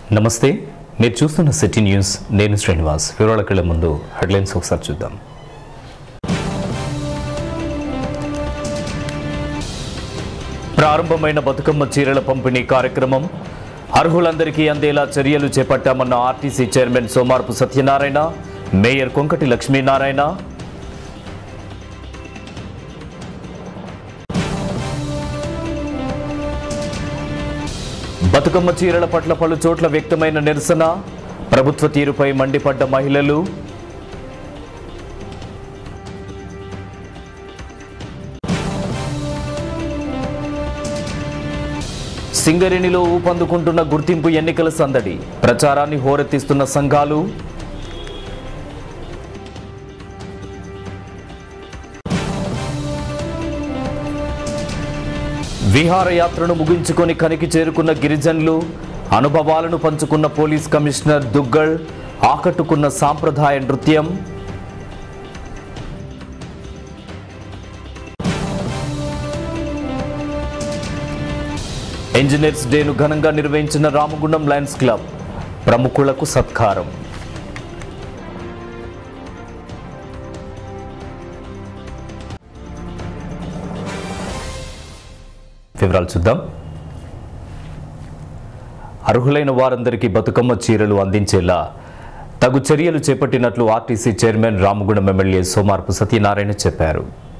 నమస్తే మీరు చూస్తున్న సిటీ న్యూస్ నేను శ్రీనివాస్ వివరాలకు వెళ్లే ముందు హెడ్లైన్స్ ఒకసారి చూద్దాం ప్రారంభమైన బతుకమ్మ చీరల పంపిణీ కార్యక్రమం అర్హులందరికీ అందేలా చర్యలు చేపట్టామన్న RTC chairman Somarapu Satyanarayana mayor Konkati Lakshminarayana Bathukamma చీరల పట్ల పలు చోట్ల వ్యక్తమైన నిరసన ప్రభుత్వ తీరుపై మండిపడ్డ మహిళలు సింగరేణిలో ఊపందుకుంటున్న గుర్తింపు ఎన్నికల సందడి ప్రచారాన్ని హోరెత్తిస్తున్న సంఘాలు విహారయాత్రను ముగించుకొని కనికి చేరుకున్న గిరిజనులు అనుభవాలను పంచుకున్న పోలీస్ కమిషనర్ దుగ్గల్ ఆకట్టుకున్న సాంప్రదాయ నృత్యం ఇంజనీర్స్ డేను ఘనంగా నిర్వహించిన రామగుండం లయన్స్ క్లబ్ ప్రముఖులకు సత్కారం వివరాలు చూద్దాం అర్హులైన వారందరికీ బతుకమ్మ చీరలు అందించేలా తగు చర్యలు చేపట్టినట్లు RTC chairman Ramagundam MLA Somarapu Satyanarayana చెప్పారు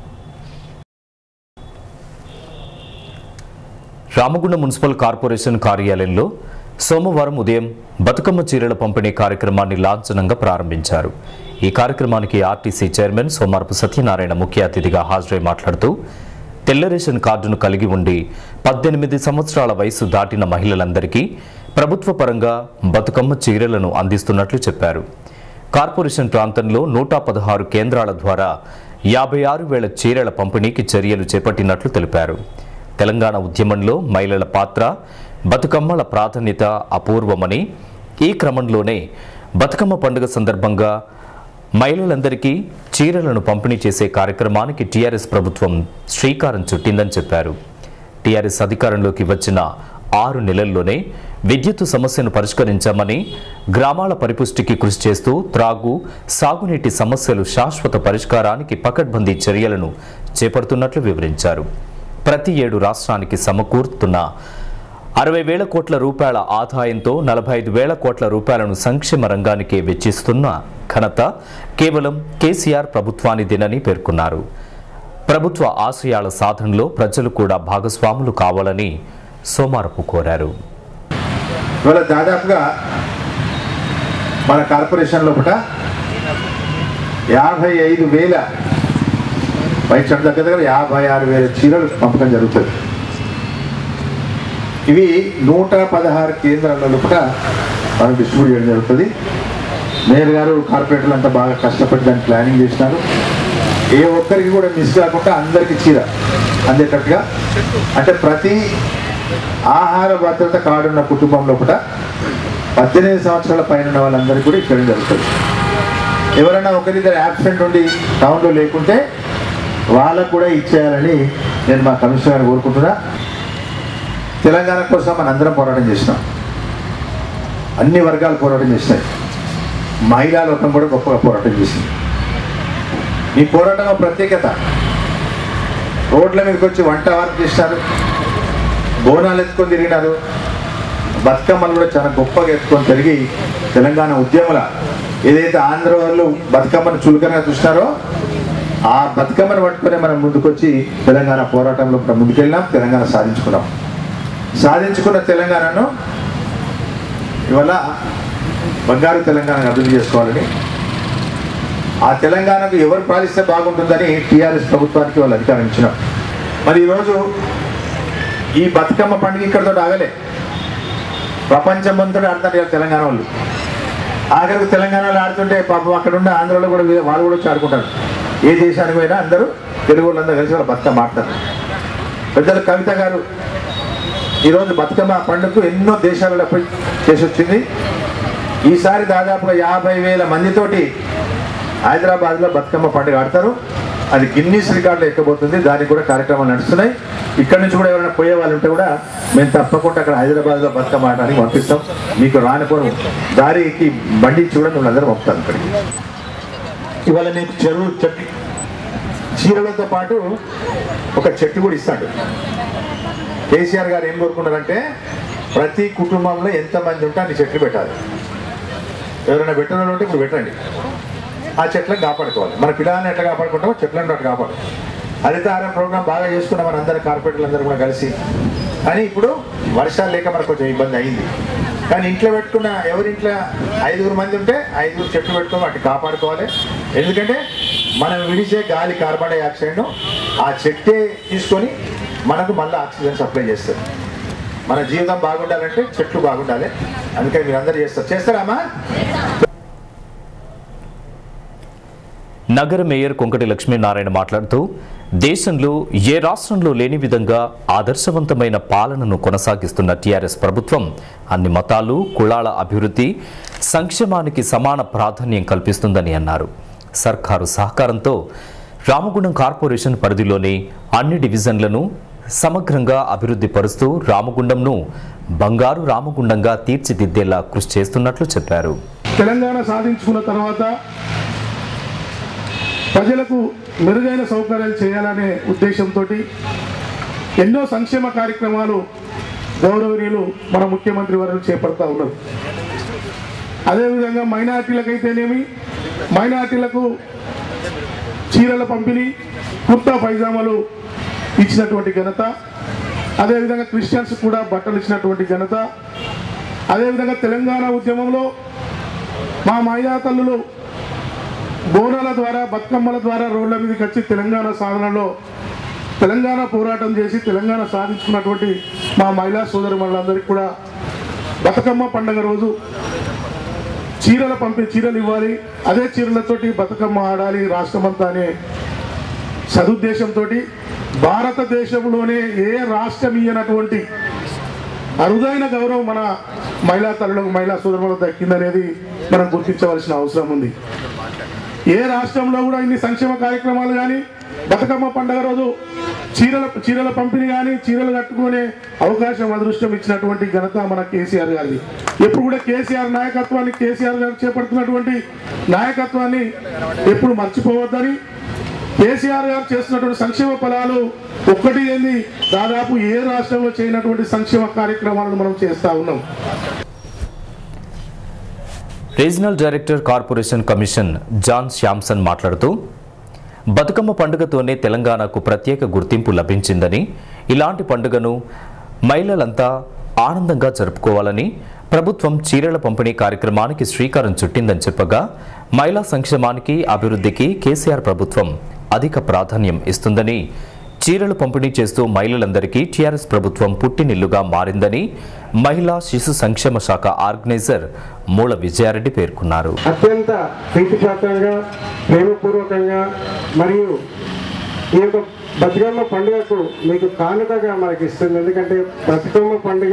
రామగుండం మున్సిపల్ కార్పొరేషన్ కార్యాలయంలో సోమవారం ఉదయం బతుకమ్మ చీరల పంపిణీ కార్యక్రమాన్ని లాంఛనంగా ప్రారంభించారు ఈ కార్యక్రమానికి ఆర్టీసీ చైర్మన్ సోమార్పు సత్యనారాయణ ముఖ్య అతిథిగా హాజరై మాట్లాడుతూ తెల్ల రేషన్ కార్డును కలిగి ఉండి పద్దెనిమిది సంవత్సరాల వయసు దాటిన మహిళలందరికీ ప్రభుత్వ పరంగా బతుకమ్మ చీరలను అందిస్తున్నట్లు చెప్పారు కార్పొరేషన్ ప్రాంతంలో నూట పదహారు కేంద్రాల ద్వారా యాభై ఆరు వేల చీరల పంపిణీకి చర్యలు చేపట్టినట్లు తెలిపారు తెలంగాణ ఉద్యమంలో మహిళల పాత్ర బతుకమ్మల ప్రాధాన్యత అపూర్వమని ఈ క్రమంలోనే బతుకమ్మ పండుగ సందర్భంగా మహిళలందరికీ చీరలను పంపిణీ చేసే కార్యక్రమానికి టీఆర్ఎస్ ప్రభుత్వం శ్రీకారం చుట్టిందని చెప్పారు టీఆర్ఎస్ అధికారంలోకి వచ్చిన ఆరు నెలల్లోనే విద్యుత్ సమస్యను పరిష్కరించామని గ్రామాల పరిపుష్టికి కృషి చేస్తూ త్రాగు సాగునీటి సమస్యలు శాశ్వత పరిష్కారానికి పకడ్బందీ చర్యలను చేపడుతున్నట్లు వివరించారు ప్రతి ఏడు రాష్ట్రానికి సమకూరుతున్న అరవై వేల కోట్ల రూపాయల ఆదాయంతో నలభై ఐదు వేల కోట్ల రూపాయలను సంక్షేమ రంగానికే వెచ్చిస్తున్న ఘనత కేవలం కేసీఆర్ ప్రభుత్వానిదేనని పేర్కొన్నారు ప్రభుత్వ ఆశయాల సాధనలో ప్రజలు కూడా భాగస్వాములు కావాలని సోమారపు కోరారు ఇవాళ దాదాపుగా మన కార్పొరేషన్ లోపల యాభై ఐదు వేల బయట దగ్గర దగ్గర యాభై ఆరు వేల చీరలు పంపకం జరుగుతుంది ఇవి నూట పదహారు కేంద్రాల లోపల మనం డిస్ట్రిబ్యూట్ చేయడం జరుగుతుంది మేయర్ గారు కార్పొరేటర్లు అంతా బాగా కష్టపడి దాన్ని ప్లానింగ్ చేసినారు ఏ ఒక్కరికి కూడా మిస్ కాకుండా అందరికీ చీర అందేటట్టుగా అంటే ప్రతి ఆహార భద్రత కార్డు ఉన్న కుటుంబం లోపల పద్దెనిమిది సంవత్సరాల పైన ఉన్న వాళ్ళందరికీ కూడా ఇక్కడ జరుగుతుంది ఎవరైనా ఒకరిద్దరు యాబ్సెంట్ ఉండి టౌన్లో లేకుంటే వాళ్ళకు కూడా ఇచ్చేయాలని నేను మా కమిషనర్ గారిని కోరుకుంటున్నా తెలంగాణ కోసం మన అందరం పోరాటం చేసినాం అన్ని వర్గాలు పోరాటం చేసినాయి మహిళా లోకం కూడా గొప్పగా పోరాటం చేసింది ఈ పోరాటం ఒక ప్రత్యేకత రోడ్ల మీదకి వచ్చి వంట వర్క్ చేసినారు బోనాలు ఎత్తుకొని తిరిగినారు బతుకమ్మలు కూడా చాలా గొప్పగా ఎత్తుకొని తిరిగి తెలంగాణ ఉద్యమల ఏదైతే ఆంధ్ర వాళ్ళు బతుకమ్మను చులకనగా చూసినారో ఆ బతుకమ్మను పట్టుకొని మనం ముందుకొచ్చి తెలంగాణ పోరాటంలో కూడా ముందుకెళ్ళినాం తెలంగాణ సాధించుకున్నాం సాధించుకున్న తెలంగాణను ఇవాళ బంగారు తెలంగాణ అభివృద్ధి చేసుకోవాలని ఆ తెలంగాణకు ఎవరు పాలిస్తే బాగుంటుందని టీఆర్ఎస్ ప్రభుత్వానికి వాళ్ళు అధికారం ఇచ్చినాం మరి ఈరోజు ఈ బతుకమ్మ పండుగ ఇక్కడతో ఆగలే ప్రపంచం అంతా ఆడుతారు ఇవాళ తెలంగాణ వాళ్ళు ఆఖరికి తెలంగాణలో ఆడుతుంటే పాపం అక్కడ ఉన్న ఆంధ్రలో కూడా వీ- వాళ్ళు కూడా వచ్చి ఆడుకుంటారు ఏ దేశానికి పోయినా అందరూ తెలుగు వాళ్ళందరూ కలిసి వాళ్ళ బతుకమ్మ ఆడతారు పెద్దలు కవిత గారు ఈరోజు బతుకమ్మ పండుగకు ఎన్నో దేశాలలో పోయి చేసి వచ్చింది ఈసారి దాదాపుగా యాభై వేల మందితోటి హైదరాబాద్లో బతుకమ్మ పండుగ ఆడతారు అది గిన్నీస్ రికార్డులో ఎక్కబోతుంది దానికి కూడా కార్యక్రమాలు నడుస్తున్నాయి ఇక్కడ నుంచి కూడా ఎవరైనా పోయే వాళ్ళు ఉంటే కూడా మేము తప్పకుండా అక్కడ హైదరాబాద్లో బతుకమ్మ ఆడడానికి పంపిస్తాం మీకు రానిపోను దారికి బండి ఇచ్చి కూడా మిమ్మల్ని అందరూ పంపుతాం ఇక్కడికి ఇవాళ నేను చెరువు చెట్టు చీరలతో పాటు ఒక చెట్టు కూడా ఇస్తాడు కేసీఆర్ గారు ఏం కోరుకున్నారంటే ప్రతి కుటుంబంలో ఎంతమంది ఉంటే అన్ని చెట్లు పెట్టాలి ఎవరైనా పెట్టిన వాళ్ళు ఉంటే ఇప్పుడు పెట్టండి ఆ చెట్లను కాపాడుకోవాలి మన పిల్లల్ని ఎట్లా కాపాడుకుంటామో చెట్లను అట్లా కాపాడు హరితహారం ప్రోగ్రామ్ బాగా చేసుకున్నాం మన అందరి కార్పొరేటర్లు అందరూ కూడా కలిసి కానీ ఇప్పుడు వర్షాలు లేక మనకు కొంచెం ఇబ్బంది అయింది కానీ ఇంట్లో పెట్టుకున్న ఎవరింట్లో ఐదుగురు మంది ఉంటే ఐదుగురు చెట్లు పెట్టుకొని వాటిని కాపాడుకోవాలి ఎందుకంటే మనం విడిచే గాలి కార్బన్ డైఆక్సైడ్ను ఆ చెట్టే తీసుకొని మనకు మళ్ళీ ఆక్సిజన్ సప్లై చేస్తుంది మన జీవితం బాగుండాలంటే చెట్లు బాగుండాలి అందుకని మీరు అందరూ చేస్తారు చేస్తారామా నగర మేయర్ కొంకటి లక్ష్మీనారాయణ మాట్లాడుతూ దేశంలో ఏ రాష్ట్రంలో లేని విధంగా ఆదర్శవంతమైన పాలనను కొనసాగిస్తున్న టీఆర్ఎస్ ప్రభుత్వం అన్ని మతాలు కులాల అభివృద్ధి సంక్షేమానికి సమాన ప్రాధాన్యం కల్పిస్తుందని అన్నారు సర్కారు సహకారంతో రామగుండం కార్పొరేషన్ పరిధిలోని అన్ని డివిజన్లను సమగ్రంగా అభివృద్ధి పరుస్తూ రామగుండంను బంగారు రామగుండంగా తీర్చిదిద్దేలా కృషి చేస్తున్నట్లు చెప్పారు తెలంగాణ సాధించుకున్న తర్వాత ప్రజలకు మెరుగైన సౌకర్యాలు చేయాలనే ఉద్దేశంతో ఎన్నో సంక్షేమ కార్యక్రమాలు గౌరవనీయులు మన ముఖ్యమంత్రి వారు చేపడతా ఉన్నారు అదేవిధంగా మైనార్టీలకైతేనేమి మైనార్టీలకు చీరల పంపిణీ కుర్తా పైజామాలు ఇచ్చినటువంటి ఘనత అదేవిధంగా క్రిస్టియన్స్ కూడా బట్టలు ఇచ్చినటువంటి ఘనత అదేవిధంగా తెలంగాణ ఉద్యమంలో మా మహిళా తల్లులు బోనాల ద్వారా బతుకమ్మల ద్వారా రోడ్ల మీదకి వచ్చి తెలంగాణ సాధనలో తెలంగాణ పోరాటం చేసి తెలంగాణ సాధించుకున్నటువంటి మా మహిళా సోదరు మనందరికీ కూడా బతుకమ్మ పండుగ రోజు చీరల పంపి చీరలు ఇవ్వాలి అదే చీరలతోటి బతుకమ్మ ఆడాలి రాష్ట్రమంతా అనే సదుద్దేశంతో భారతదేశంలోనే ఏ రాష్ట్రం ఇయ్యనటువంటి అరుదైన గౌరవం మన మహిళా తల్లులకు మహిళా సోదరులకు దక్కిందనేది మనం గుర్తించవలసిన అవసరం ఉంది ఏ రాష్ట్రంలో కూడా ఇన్ని సంక్షేమ కార్యక్రమాలు కానీ బతుకమ్మ పండుగ రోజు చీరల చీరల పంపిణీ కానీ చీరలు కట్టుకునే అవకాశం అదృష్టం ఇచ్చినటువంటి ఘనత మన కేసీఆర్ గారిది ఎప్పుడు కూడా కేసీఆర్ నాయకత్వాన్ని కేసీఆర్ గారు చేపడుతున్నటువంటి నాయకత్వాన్ని ఎప్పుడు మర్చిపోవద్దని కేసీఆర్ గారు చేస్తున్నటువంటి సంక్షేమ ఫలాలు ఒక్కటి ఏంది దాదాపు ఏ రాష్ట్రంలో చేయనటువంటి సంక్షేమ కార్యక్రమాలను మనం చేస్తా ఉన్నాం regional director corporation commission John Samson మాట్లాడుతూ బతుకమ్మ పండుగతోనే తెలంగాణకు ప్రత్యేక గుర్తింపు లభించిందని ఇలాంటి పండుగను మహిళలంతా ఆనందంగా జరుపుకోవాలని ప్రభుత్వం చీరల పంపిణీ కార్యక్రమానికి శ్రీకారం చుట్టిందని చెప్పగా మహిళా సంక్షేమానికి అభివృద్ధికి కేసీఆర్ ప్రభుత్వం అధిక ప్రాధాన్యం ఇస్తుందని చీరలు పంపిణీ చేస్తూ మహిళలందరికీ టీఆర్ఎస్ ప్రభుత్వం పుట్టినిల్లుగా మారిందని మహిళా శిశు సంక్షేమ శాఖ ఆర్గనైజర్ మూల విజయారెడ్డి పేర్కొన్నారు అత్యంత ప్రీతిపాత్రంగా ప్రేమపూర్వకంగా మరియు ఈ యొక్క బతుకమ్మ పండుగకు మీకు కానుకగా మనకి ఇస్తుంది ఎందుకంటే బతుకమ్మ పండుగ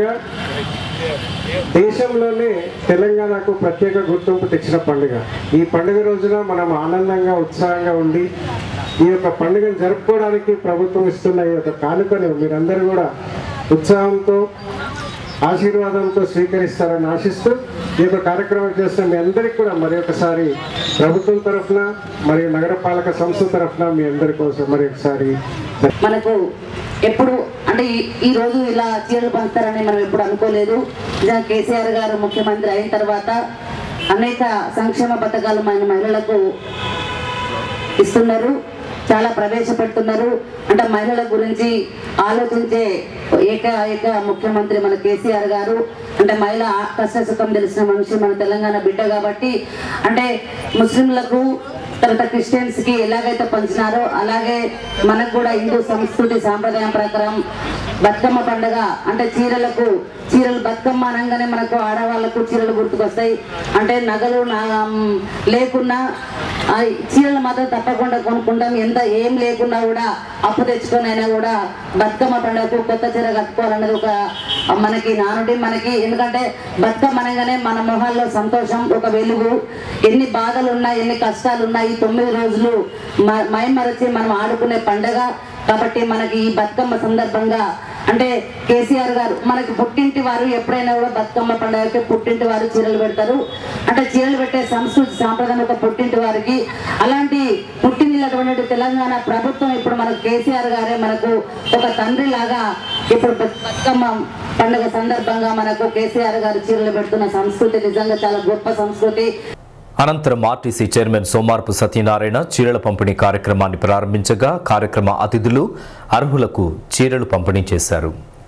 దేశంలోనే తెలంగాణకు ప్రత్యేక గుర్తింపు తెచ్చిన పండుగ ఈ పండుగ రోజున మనం ఆనందంగా ఉత్సాహంగా ఉండి ఈ యొక్క పండుగను జరుపుకోవడానికి ప్రభుత్వం ఇస్తున్న ఈ యొక్క కానుకను మీరందరూ కూడా ఉత్సాహంతో ఆశీర్వాదంతో స్వీకరిస్తారని ఆశిస్తూ ఈ యొక్క కార్యక్రమం చేస్తున్న మీ అందరికీ కూడా మరి ఒకసారి ప్రభుత్వం తరఫున మరియు నగరపాలక సంస్థ తరఫున మీ అందరి కోసం మరి ఒకసారి మనకు ఎప్పుడు అంటే ఈ- ఈ రోజు ఇలా చీరలు పంచుతారని మనం ఎప్పుడు అనుకోలేదు నిజంగా కేసీఆర్ గారు ముఖ్యమంత్రి అయిన తర్వాత అనేక సంక్షేమ పథకాలు మన మహిళలకు ఇస్తున్నారు చాలా ప్రవేశపెడుతున్నారు అంటే మహిళల గురించి ఆలోచించే ఏక ఏక ముఖ్యమంత్రి మన కేసీఆర్ గారు అంటే మహిళ కష్ట సుఖం తెలిసిన మనిషి మన తెలంగాణ బిడ్డ కాబట్టి అంటే ముస్లింలకు తర్వాత క్రిస్టియన్స్ కి ఎలాగైతే పంచినారో అలాగే మనకు కూడా హిందూ సంస్కృతి సాంప్రదాయం ప్రకారం బతుకమ్మ పండుగ అంటే చీరలకు చీరలు బతుకమ్మ అనగానే మనకు ఆడవాళ్ళకు చీరలు గుర్తుకొస్తాయి అంటే నగలు నా- లేకున్నా ఆ చీరలు మాత్రం తప్పకుండా కొనుక్కుంటాం ఎంత ఏం లేకున్నా కూడా అప్పు తెచ్చుకొని అయినా కూడా బతుకమ్మ పండుగకు కొత్త చీర కట్టుకోవాలన్నది ఒక మనకి నానుడి మనకి ఎందుకంటే బతుకమ్మ అనగానే మన మొహాల్లో సంతోషం ఒక వెలుగు ఎన్ని బాధలు ఉన్నా ఎన్ని కష్టాలు ఉన్నా ఈ తొమ్మిది రోజులు మ- మైమరచి మనం ఆడుకునే పండగ కాబట్టి మనకి ఈ బతుకమ్మ సందర్భంగా అంటే కేసీఆర్ గారు మనకి పుట్టింటి వారు ఎప్పుడైనా కూడా బతుకమ్మ పండుగకి పుట్టింటి వారు చీరలు పెడతారు అంటే చీరలు పెట్టే సంస్కృతి సాంప్రదాయం ఒక పుట్టింటి వారికి అలాంటి పుట్టినటువంటి తెలంగాణ ప్రభుత్వం ఇప్పుడు మనకు కేసీఆర్ గారే మనకు ఒక తండ్రి లాగా ఇప్పుడు బతుకమ్మ పండుగ సందర్భంగా మనకు కేసీఆర్ గారు చీరలు పెడుతున్న సంస్కృతి నిజంగా చాలా గొప్ప సంస్కృతి అనంతరం ఆర్టీసీ చైర్మన్ సోమార్పు సత్యనారాయణ చీరల పంపిణీ కార్యక్రమాన్ని ప్రారంభించగా కార్యక్రమ అతిథులు అర్హులకు చీరలు పంపిణీ చేశారు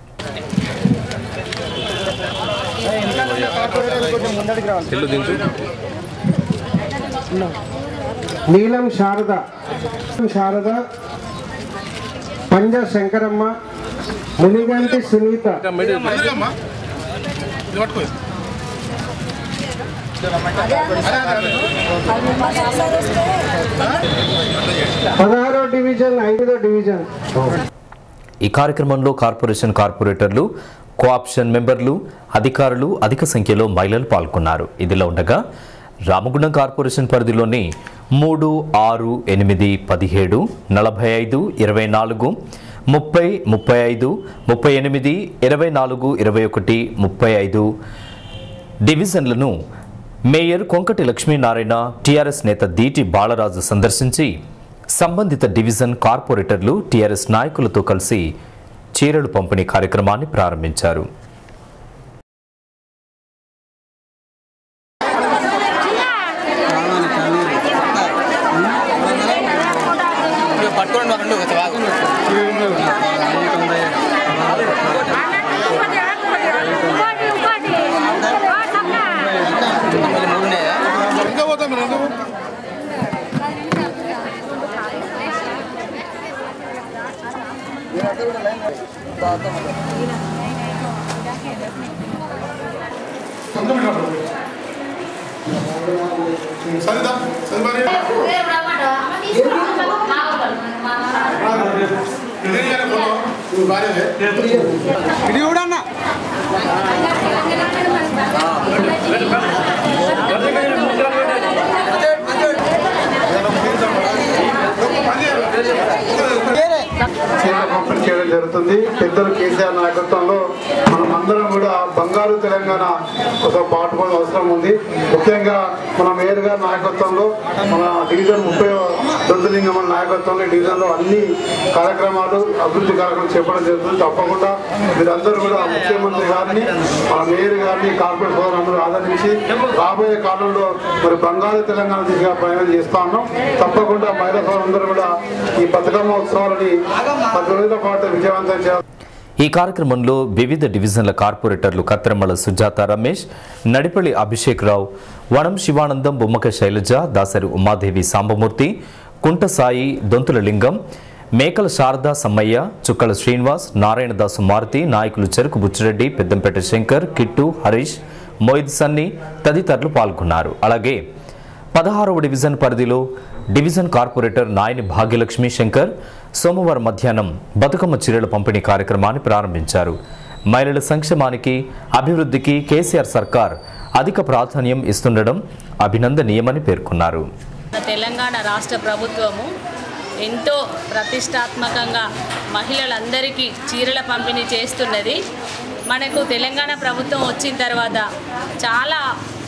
నీలం శారద శారద పంజ శంకరమ్మ మునిగంటి సునీత పదహారో డివిజన్ ఐదో డివిజన్ ఈ కార్యక్రమంలో కార్పొరేషన్ కార్పొరేటర్లు కోఆప్షన్ మెంబర్లు అధికారులు అధిక సంఖ్యలో మహిళలు పాల్గొన్నారు ఇదిలా ఉండగా రామగుండం కార్పొరేషన్ పరిధిలోని మూడు ఆరు ఎనిమిది పదిహేడు నలభై ఐదు ఇరవై నాలుగు ముప్పై ముప్పై ఐదు ముప్పై ఎనిమిది ఇరవై నాలుగు ఇరవై ఒకటి ముప్పై ఐదు డివిజన్లను మేయర్ కొంకటి లక్ష్మీనారాయణ టీఆర్ఎస్ నేత దీటి బాలరాజు సందర్శించి సంబంధిత డివిజన్ కార్పొరేటర్లు టీఆర్ఎస్ నాయకులతో కలిసి చీరలు పంపిణీ కార్యక్రమాన్ని ప్రారంభించారు పట్టుకోండి మాకండి ఒక ఇది కూడా అన్న చీరల పంపిణీ చేయడం జరుగుతుంది పెద్దలు కేసీఆర్ నాయకత్వంలో మనం అందరం కూడా బంగారు తెలంగాణ ఒక పాటుపడే అవసరం ఉంది ముఖ్యంగా మన మేయర్ గారి నాయకత్వంలో మన డివిజన్ ముప్పై దొంతులింగం నాయకత్వంలో ఈ డివిజన్లో అన్ని కార్యక్రమాలు అభివృద్ధి కార్యక్రమాలు చేపట్టడం జరుగుతుంది తప్పకుండా మీరందరూ కూడా ముఖ్యమంత్రి గారిని మన మేయర్ గారిని కార్పొరేట్ సోదరులందరూ ఆదరించి రాబోయే కాలంలో మరి బంగారు తెలంగాణ దిశగా ప్రయాణం చేస్తా ఉన్నాం తప్పకుండా మహిళా సోదరులందరూ కూడా ఈ బతుకమ్మ ఉత్సవాలని పది రోజుల పాటు విజయవంతం చేయాలి ఈ కార్యక్రమంలో వివిధ డివిజన్ల కార్పొరేటర్లు కత్తిరమల సుజాత రమేష్ నడిపల్లి అభిషేక్ రావు వనం శివానందం బొమ్మక శైలజ దాసరి ఉమాదేవి సాంబమూర్తి కుంట సాయి దొంతుల లింగం మేకల శారదా సమ్మయ్య చుక్కల శ్రీనివాస్ నారాయణదాసు మారుతి నాయకులు చెరుకు బుచ్చిరెడ్డి పెద్దంపేట శంకర్ కిట్టు హరీష్ మోయిద్ సన్ని తదితరులు పాల్గొన్నారు అలాగే పదహారవ డివిజన్ పరిధిలో డివిజన్ కార్పొరేటర్ నాయని భాగ్యలక్ష్మి శంకర్ సోమవారం మధ్యాహ్నం బతుకమ్మ చీరల పంపిణీ కార్యక్రమాన్ని ప్రారంభించారు మహిళల సంక్షేమానికి అభివృద్ధికి కేసీఆర్ సర్కార్ అధిక ప్రాధాన్యం ఇస్తుండడం అభినందనీయమని పేర్కొన్నారు తెలంగాణ రాష్ట్ర ప్రభుత్వము ఎంతో ప్రతిష్టాత్మకంగా మహిళలందరికీ చీరల పంపిణీ చేస్తున్నది మనకు తెలంగాణ ప్రభుత్వం వచ్చిన తర్వాత చాలా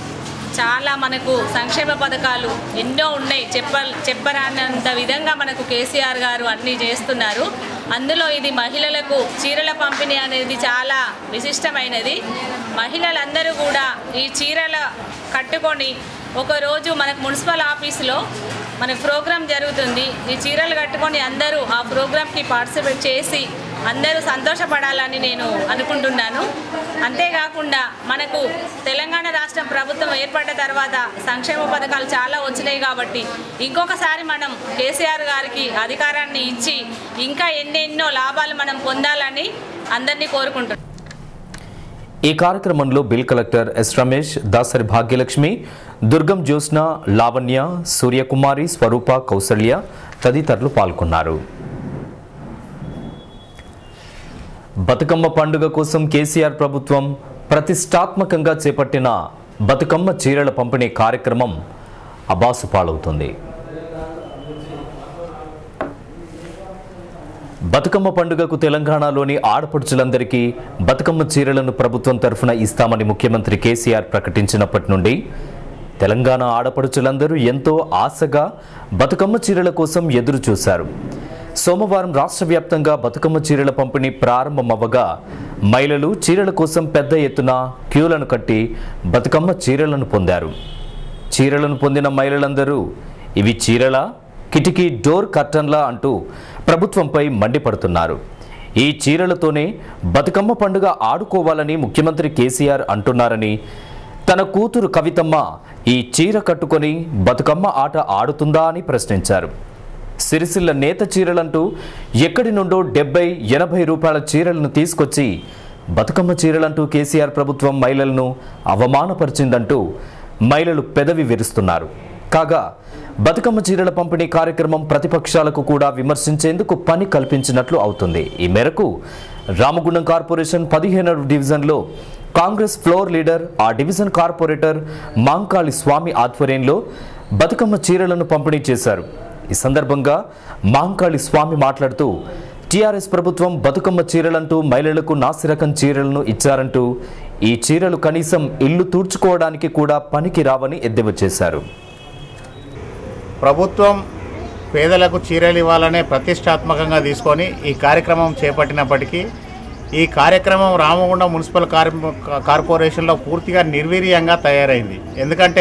చాలా మనకు సంక్షేమ పథకాలు ఎన్నో ఉన్నాయి చెప్ప చెప్పరానంత విధంగా మనకు కేసీఆర్ గారు అన్నీ చేస్తున్నారు అందులో ఇది మహిళలకు చీరల పంపిణీ అనేది చాలా విశిష్టమైనది మహిళలందరూ కూడా ఈ చీరల కట్టుకొని ఒకరోజు మనకు మున్సిపల్ ఆఫీసులో మనకు ప్రోగ్రాం జరుగుతుంది ఈ చీరలు కట్టుకొని అందరూ ఆ ప్రోగ్రామ్కి పార్టిసిపేట్ చేసి అందరూ సంతోషపడాలని నేను అనుకుంటున్నాను అంతేకాకుండా మనకు తెలంగాణ రాష్ట్రం ప్రభుత్వం ఏర్పడ్డ తర్వాత సంక్షేమ పథకాలు చాలా వచ్చినాయి కాబట్టి ఇంకొకసారి మనం కేసీఆర్ గారికి అధికారాన్ని ఇచ్చి ఇంకా ఎన్నెన్నో లాభాలు మనం పొందాలని అందరినీ కోరుకుంటున్నాను ఈ కార్యక్రమంలో bill collector S Ramesh Dasari Bhagyalakshmi Durgam Jyotsna Lavanya Suryakumari Swarupa Kausalya తదితరులు పాల్గొన్నారు బతుకమ్మ పండుగ కోసం కేసీఆర్ ప్రభుత్వం ప్రతిష్టాత్మకంగా చేపట్టిన బతుకమ్మ చీరల పంపిణీ కార్యక్రమం అబాసు పాలవుతుంది బతుకమ్మ పండుగకు తెలంగాణలోని ఆడపడుచులందరికీ బతుకమ్మ చీరలను ప్రభుత్వం తరఫున ఇస్తామని ముఖ్యమంత్రి కేసీఆర్ ప్రకటించినప్పటి నుండి తెలంగాణ ఆడపడుచులందరూ ఎంతో ఆశగా బతుకమ్మ చీరల కోసం ఎదురు చూశారు సోమవారం రాష్ట్ర వ్యాప్తంగా బతుకమ్మ చీరల పంపిణీ ప్రారంభమవ్వగా మహిళలు చీరల కోసం పెద్ద ఎత్తున క్యూలను కట్టి బతుకమ్మ చీరలను పొందారు చీరలను పొందిన మహిళలందరూ ఇవి చీరలా కిటికీ డోర్ కర్టన్లా అంటూ ప్రభుత్వంపై మండిపడుతున్నారు ఈ చీరలతోనే బతుకమ్మ పండుగ ఆడుకోవాలని ముఖ్యమంత్రి కేసీఆర్ అంటున్నారని తన కూతురు కవితమ్మ ఈ చీర కట్టుకొని బతుకమ్మ ఆట ఆడుతుందా అని ప్రశ్నించారు సిరిసిల్ల నేత చీరలంటూ ఎక్కడి నుండో డెబ్బై ఎనభై రూపాయల చీరలను తీసుకొచ్చి బతుకమ్మ చీరలంటూ కేసీఆర్ ప్రభుత్వం మహిళలను అవమానపరిచిందంటూ మహిళలు పెదవి విరుస్తున్నారు కాగా బతుకమ్మ చీరల పంపిణీ కార్యక్రమం ప్రతిపక్షాలకు కూడా విమర్శించేందుకు పని కల్పించినట్లు అవుతుంది ఈ మేరకు రామగుండం కార్పొరేషన్ పదిహేనవ డివిజన్లో కాంగ్రెస్ ఫ్లోర్ లీడర్ ఆ డివిజన్ కార్పొరేటర్ మాంకాళి స్వామి ఆధ్వర్యంలో బతుకమ్మ చీరలను పంపిణీ చేశారు ఈ సందర్భంగా మాంకాళి స్వామి మాట్లాడుతూ టీఆర్ఎస్ ప్రభుత్వం బతుకమ్మ చీరలంటూ మహిళలకు నాసిరకం చీరలను ఇచ్చారంటూ ఈ చీరలు కనీసం ఇల్లు తూర్చుకోవడానికి కూడా పనికి రావని ఎద్దేవా చేశారు ప్రభుత్వం పేదలకు చీరలు ఇవ్వాలనే ప్రతిష్టాత్మకంగా తీసుకొని ఈ కార్యక్రమం చేపట్టినప్పటికీ ఈ కార్యక్రమం రామగుండం మున్సిపల్ కార్ కార్పొరేషన్లో పూర్తిగా నిర్వీర్యంగా తయారైంది ఎందుకంటే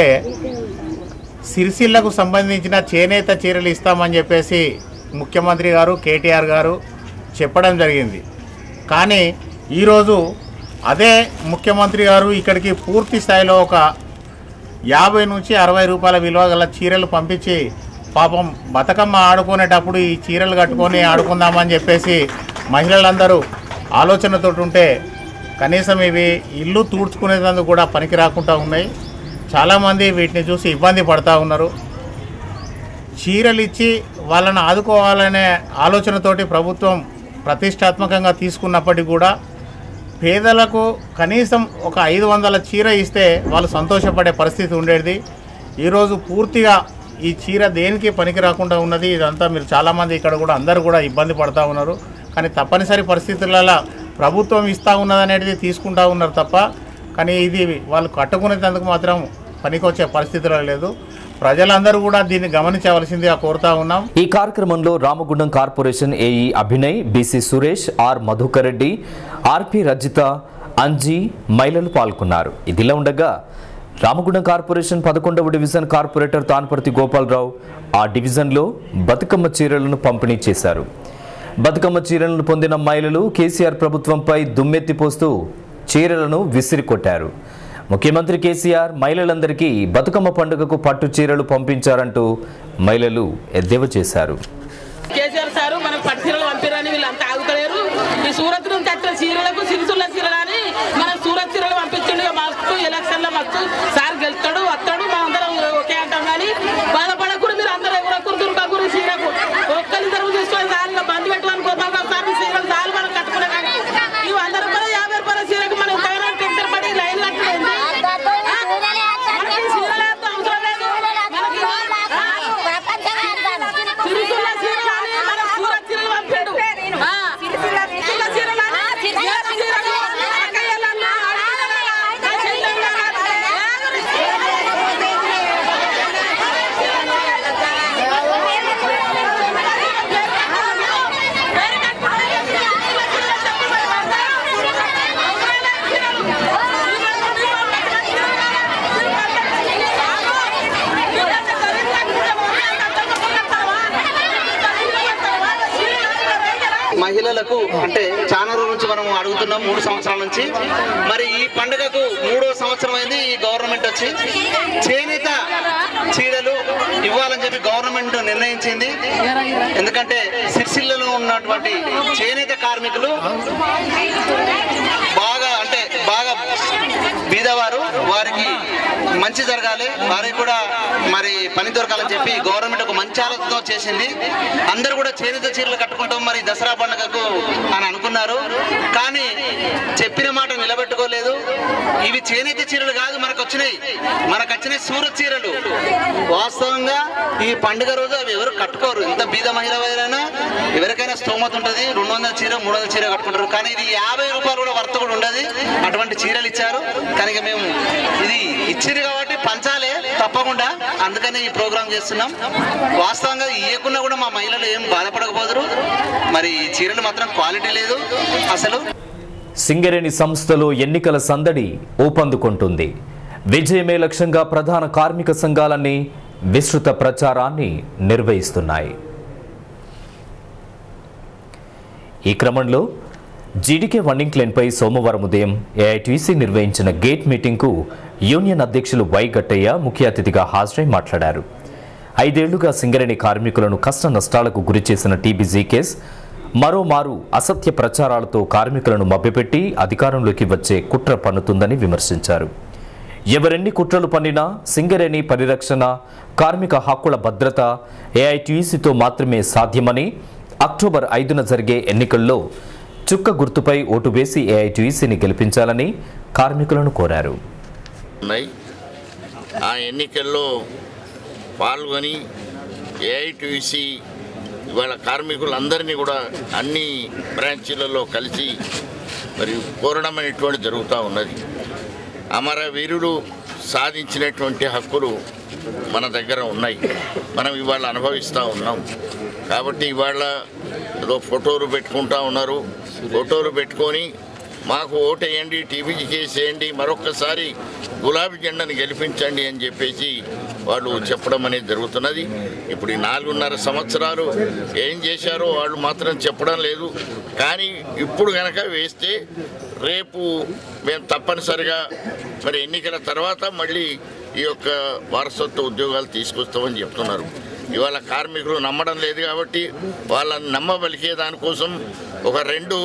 సిరిసిల్లకు సంబంధించిన చేనేత చీరలు ఇస్తామని చెప్పేసి ముఖ్యమంత్రి గారు కేటీఆర్ గారు చెప్పడం జరిగింది కానీ ఈరోజు అదే ముఖ్యమంత్రి గారు ఇక్కడికి పూర్తి స్థాయిలో ఒక యాభై నుంచి అరవై రూపాయల విలువ గల చీరలు పంపించి పాపం బతుకమ్మ ఆడుకునేటప్పుడు ఈ చీరలు కట్టుకొని ఆడుకుందామని చెప్పేసి మహిళలందరూ ఆలోచనతో ఉంటే కనీసం ఇవి ఇల్లు తూడ్చుకునేందుకు కూడా పనికి రాకుండా ఉన్నాయి చాలామంది వీటిని చూసి ఇబ్బంది పడతా ఉన్నారు చీరలు ఇచ్చి వాళ్ళని ఆదుకోవాలనే ఆలోచనతోటి ప్రభుత్వం ప్రతిష్టాత్మకంగా తీసుకున్నప్పటికీ కూడా పేదలకు కనీసం ఒక ఐదు వందల చీర ఇస్తే వాళ్ళు సంతోషపడే పరిస్థితి ఉండేది ఈరోజు పూర్తిగా ఈ చీర దేనికి పనికి రాకుండా ఉన్నది ఇదంతా మీరు చాలామంది ఇక్కడ కూడా అందరూ కూడా ఇబ్బంది పడతా ఉన్నారు కానీ తప్పనిసరి పరిస్థితులలో ప్రభుత్వం ఇస్తూ ఉన్నదనేది తీసుకుంటా ఉన్నారు తప్ప కానీ ఇది వాళ్ళు కట్టుకునేందుకు మాత్రం పనికొచ్చే పరిస్థితిలో లేదు ప్రజలందరూ కూడా దీన్ని గమనించవలసిందిగా కోరుతా ఉన్నాం ఈ కార్యక్రమంలో Ramagundam corporation AE Abhinay BC Suresh R Madhukar Reddy RP Rajitha Anji మహిళలు పాల్గొన్నారు ఇదిలా ఉండగా రామగుండం కార్పొరేషన్ పదకొండవ డివిజన్ కార్పొరేటర్ తాన్పర్తి గోపాలరావు ఆ డివిజన్లో బతుకమ్మ చీరలను పంపిణీ చేశారు బతుకమ్మ చీరలను పొందిన మహిళలు కేసీఆర్ ప్రభుత్వంపై దుమ్మెత్తిపోస్తూ చీరలను విసిరికొట్టారు ముఖ్యమంత్రి కేసీఆర్ మహిళలందరికీ బతుకమ్మ పండుగకు పట్టు చీరలు పంపించారంటూ మహిళలు ఎద్దేవా చేశారు కేసీఆర్ సారు మనకు పట్టు చీరలు పంపిరని వీళ్ళంతా ఆగుతలేరు ఈ సూరత్ నుంచి వచ్చిన చీరలకు సిరిసుల్ల చీరలు అని మన సూరత్ చీరలు పంపించండి మస్తు ఎలక్షన్ లో మస్తు సార్ గెలుస్తాడు వస్తాడు మనందరం ఓకే అంటాం కానీ బాధపడకూడదు మీరు అందరూ ఎవరొకరు దుర్గకూరు చీరకు ఒక్కరిద్దరు తీసుకొని సార్ ఇక బంద్ పెట్టమని పోతాం కదా సార్ మీ చీరలు సార్ మనం కట్టుకునే కానీ ఈ వంద రూపాయలు యాభై రూపాయల చీరకు మనం తగిన టెన్షన్ పడి లైన్ కట్టలేదు మనకి చీరలు వేస్తే అవసరం లేదు మనకి సిరిసుల్ల చీరలు అని మన సూరత్ చీరలు పంపిండు ఆ, సిరిసుల్ల చీరలు అని ఏడు చీరలు అరకయ్యలన్నా, అడిగిలన్నా, మహిళలకు అంటే చాలా రోజుల నుంచి మనం అడుగుతున్నాం మూడు సంవత్సరాల నుంచి మరి ఈ పండుగకు మూడో సంవత్సరం అయింది ఈ గవర్నమెంట్ వచ్చి చేనేత చీరలు ఇవ్వాలని చెప్పి గవర్నమెంట్ నిర్ణయించింది ఎందుకంటే సిరిసిల్లలో ఉన్నటువంటి చేనేత కార్మికులు బాగా అంటే బాగా బీదవారు వారికి మంచి జరగాలి వారికి కూడా మరి పని దొరకాలని చెప్పి గవర్నమెంట్ ఒక మంచి ఆలోచనతో చేసింది అందరూ కూడా చేనేత చీరలు కట్టుకుంటాం మరి దసరా పండుగకు అని అనుకున్నారు కానీ చెప్పిన మాట నిలబెట్టుకోలేదు ఇవి చేనేత చీరలు కాదు మనకు వచ్చినాయి మనకు వచ్చినాయి సూరత్ చీరలు వాస్తవంగా ఈ పండుగ రోజు అవి ఎవరు కట్టుకోరు ఎంత బీద మహిళ అయినా ఎవరికైనా స్తోమత ఉంటుంది రెండు వందల చీర మూడు వందల చీర కట్టుకుంటారు కానీ ఇది యాభై రూపాయలు కూడా వర్త కూడా ఉండదు అటువంటి చీరలు ఇచ్చారు కానీ ఇక మేము ఇది ఇచ్చారు కాబట్టి పంచాలే తప్పకుండా అందుకని ఈ ప్రోగ్రామ్ చేస్తున్నాం వాస్తవంగా ఇవ్వకుండా కూడా మా మహిళలు ఏం బాధపడకపోదురు మరి ఈ చీరలు మాత్రం క్వాలిటీ లేదు అసలు సింగరేణి సంస్థలో ఎన్నికల సందడి ఊపందుకుంటుంది విజయమే లక్ష్యంగా ప్రధాన కార్మిక సంఘాలన్నీ విస్తృత ప్రచారాన్ని నిర్వహిస్తున్నాయి ఈ క్రమంలో జీడీకే వన్నింగ్ లైన్పై సోమవారం ఉదయం ఏఐటీసీ నిర్వహించిన గేట్ మీటింగ్కు యూనియన్ అధ్యక్షులు వై గట్టయ్య ముఖ్య అతిథిగా హాజరై మాట్లాడారు ఐదేళ్లుగా సింగరేణి కార్మికులను కష్ట నష్టాలకు గురిచేసిన టీబీజీ కేస్ మరోమారు అసత్య ప్రచారాలతో కార్మికులను మభ్యపెట్టి అధికారంలోకి వచ్చే కుట్ర పన్నుతుందని విమర్శించారు ఎవరెన్ని కుట్రలు పన్నినా సింగరేణి పరిరక్షణ కార్మిక హక్కుల భద్రత ఏఐటీసీతో మాత్రమే సాధ్యమని అక్టోబర్ ఐదున జరిగే ఎన్నికల్లో చుక్క గుర్తుపై ఓటు వేసి ఏఐటీసీని గెలిపించాలని కార్మికులను కోరారు ఉన్నాయి ఆ ఎన్నికల్లో పాల్గొని ఏఐటీసీ ఇవాళ కార్మికులందరినీ కూడా అన్ని బ్రాంచీలలో కలిసి మరి కోరడం అనేటువంటి జరుగుతూ ఉన్నది అమరవీరుడు సాధించినటువంటి హక్కులు మన దగ్గర ఉన్నాయి మనం ఇవాళ అనుభవిస్తూ ఉన్నాం కాబట్టి ఇవాళ ఏదో ఫోటోలు పెట్టుకుంటా ఉన్నారు ఫోటోలు పెట్టుకొని మాకు ఓటేయండి టీవీకి చేసేయండి మరొక్కసారి గులాబీ జెండాను గెలిపించండి అని చెప్పేసి వాళ్ళు చెప్పడం అనేది జరుగుతున్నది ఇప్పుడు ఈ నాలుగున్నర సంవత్సరాలు ఏం చేశారో వాళ్ళు మాత్రం చెప్పడం లేదు కానీ ఇప్పుడు కనుక వేస్తే రేపు మేము తప్పనిసరిగా మరి ఎన్నికల తర్వాత మళ్ళీ ఈ యొక్క వారసత్వ ఉద్యోగాలు తీసుకొస్తామని చెప్తున్నారు ఇవాళ కార్మికులు నమ్మడం లేదు కాబట్టి వాళ్ళని నమ్మబలికే దానికోసం ఒక రెండు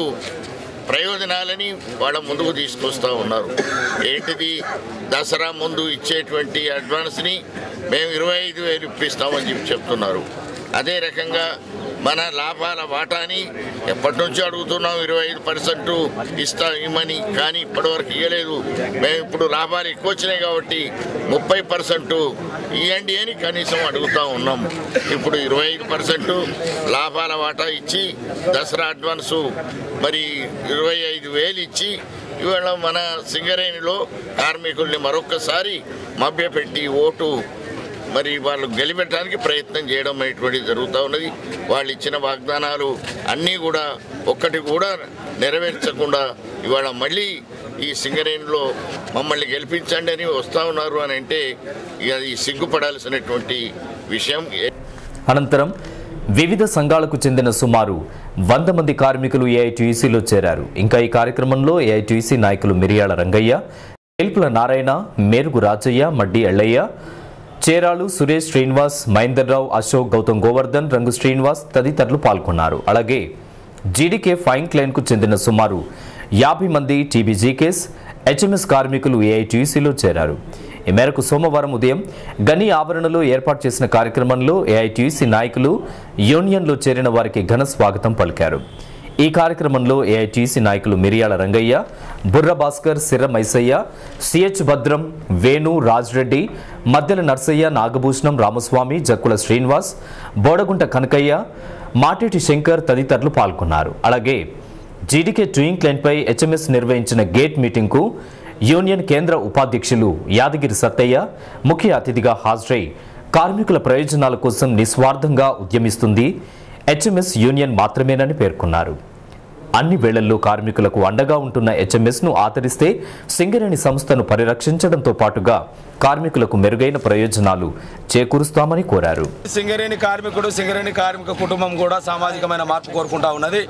ప్రయోజనాలని వాళ్ళ ముందుకు తీసుకొస్తూ ఉన్నారు ఏంటిది దసరా ముందు ఇచ్చేటువంటి అడ్వాన్స్ని మేము ఇరవై ఐదు వేలు ఇప్పిస్తామని చెప్పి చెప్తున్నారు అదే రకంగా మన లాభాల వాటాని ఎప్పటి నుంచో అడుగుతున్నాం ఇరవై ఐదు పర్సెంట్ ఇస్తా ఇమ్మని కానీ ఇప్పటివరకు ఇవ్వలేదు మేము ఇప్పుడు లాభాలు ఎక్కువ వచ్చినాయి కాబట్టి ముప్పై పర్సెంట్ ఇవ్వండి అని కనీసం అడుగుతా ఉన్నాం ఇప్పుడు ఇరవై ఐదు పర్సెంట్ లాభాల వాటా ఇచ్చి దసరా అడ్వాన్సు మరి ఇరవై ఐదు వేలు ఇచ్చి ఇవాళ మన సింగరేణిలో కార్మికుల్ని మరొక్కసారి మభ్యపెట్టి ఓటు మరి వాళ్ళు గెలిపెట్టడానికి ప్రయత్నం చేయడం అనేటువంటిది జరుగుతూ ఉన్నది వాళ్ళు ఇచ్చిన వాగ్దానాలు అన్నీ కూడా ఒక్కటి కూడా నెరవేర్చకుండా ఇవాళ మళ్ళీ ఈ సింగరేణిలో మమ్మల్ని గెలిపించండి అని వస్తూ ఉన్నారు అని అంటే ఇక అది సిగ్గుపడాల్సినటువంటి విషయం అనంతరం వివిధ సంఘాలకు చెందిన సుమారు వంద మంది కార్మికులు ఏఐటీసీలో చేరారు ఇంకా ఈ కార్యక్రమంలో ఏఐటీసీ నాయకులు మిరియాల రంగయ్య ఎల్పుల నారాయణ మేరుగు రాజయ్య మడ్డి ఎల్లయ్య చేరాలు సురేష్ శ్రీనివాస్ మహేందర్రావు అశోక్ గౌతమ్ గోవర్ధన్ రంగు శ్రీనివాస్ తదితరులు పాల్గొన్నారు అలాగే జీడీకే ఫైన్ క్లైన్కు చెందిన సుమారు యాభై మంది టీబీజీకేస్ హెచ్ఎంఎస్ కార్మికులు ఏఐటీసీలో చేరారు ఈ మేరకు సోమవారం ఉదయం గని ఆవరణలో ఏర్పాటు చేసిన కార్యక్రమంలో ఏఐటీసీ నాయకులు యూనియన్లో చేరిన వారికి ఘన స్వాగతం పలికారు ఈ కార్యక్రమంలో ఏఐటీసీ నాయకులు మిరియాల రంగయ్య బుర్ర భాస్కర్ సిర్ర మైసయ్య సిహెచ్ భద్రం వేణు రాజ్రెడ్డి మద్దెల నర్సయ్య నాగభూషణం రామస్వామి జక్కుల శ్రీనివాస్ బోడగుంట కనకయ్య మాటేటి శంకర్ తదితరులు పాల్గొన్నారు అలాగే జీడీకే ట్యూయింగ్ లైన్పై హెచ్ఎంఎస్ నిర్వహించిన గేట్ మీటింగ్కు యూనియన్ కేంద్ర ఉపాధ్యక్షులు యాదగిరి సత్తయ్య ముఖ్య అతిథిగా హాజరై కార్మికుల ప్రయోజనాల కోసం నిస్వార్థంగా ఉద్యమిస్తుంది హెచ్ఎంఎస్ యూనియన్ మాత్రమేనని పేర్కొన్నారు అన్ని వేళల్లో కార్మికులకు అండగా ఉంటున్న హెచ్ఎంఎస్ ను ఆదరిస్తే సింగరేణి సంస్థను పరిరక్షించడంతో పాటుగా కార్మికులకు మెరుగైన ప్రయోజనాలు చేకూరుస్తామని కోరారు సింగరేణి కార్మికుడు సింగరేణి కార్మిక కుటుంబం కూడా సామాజికమైన మార్పు కోరుకుంటా ఉన్నది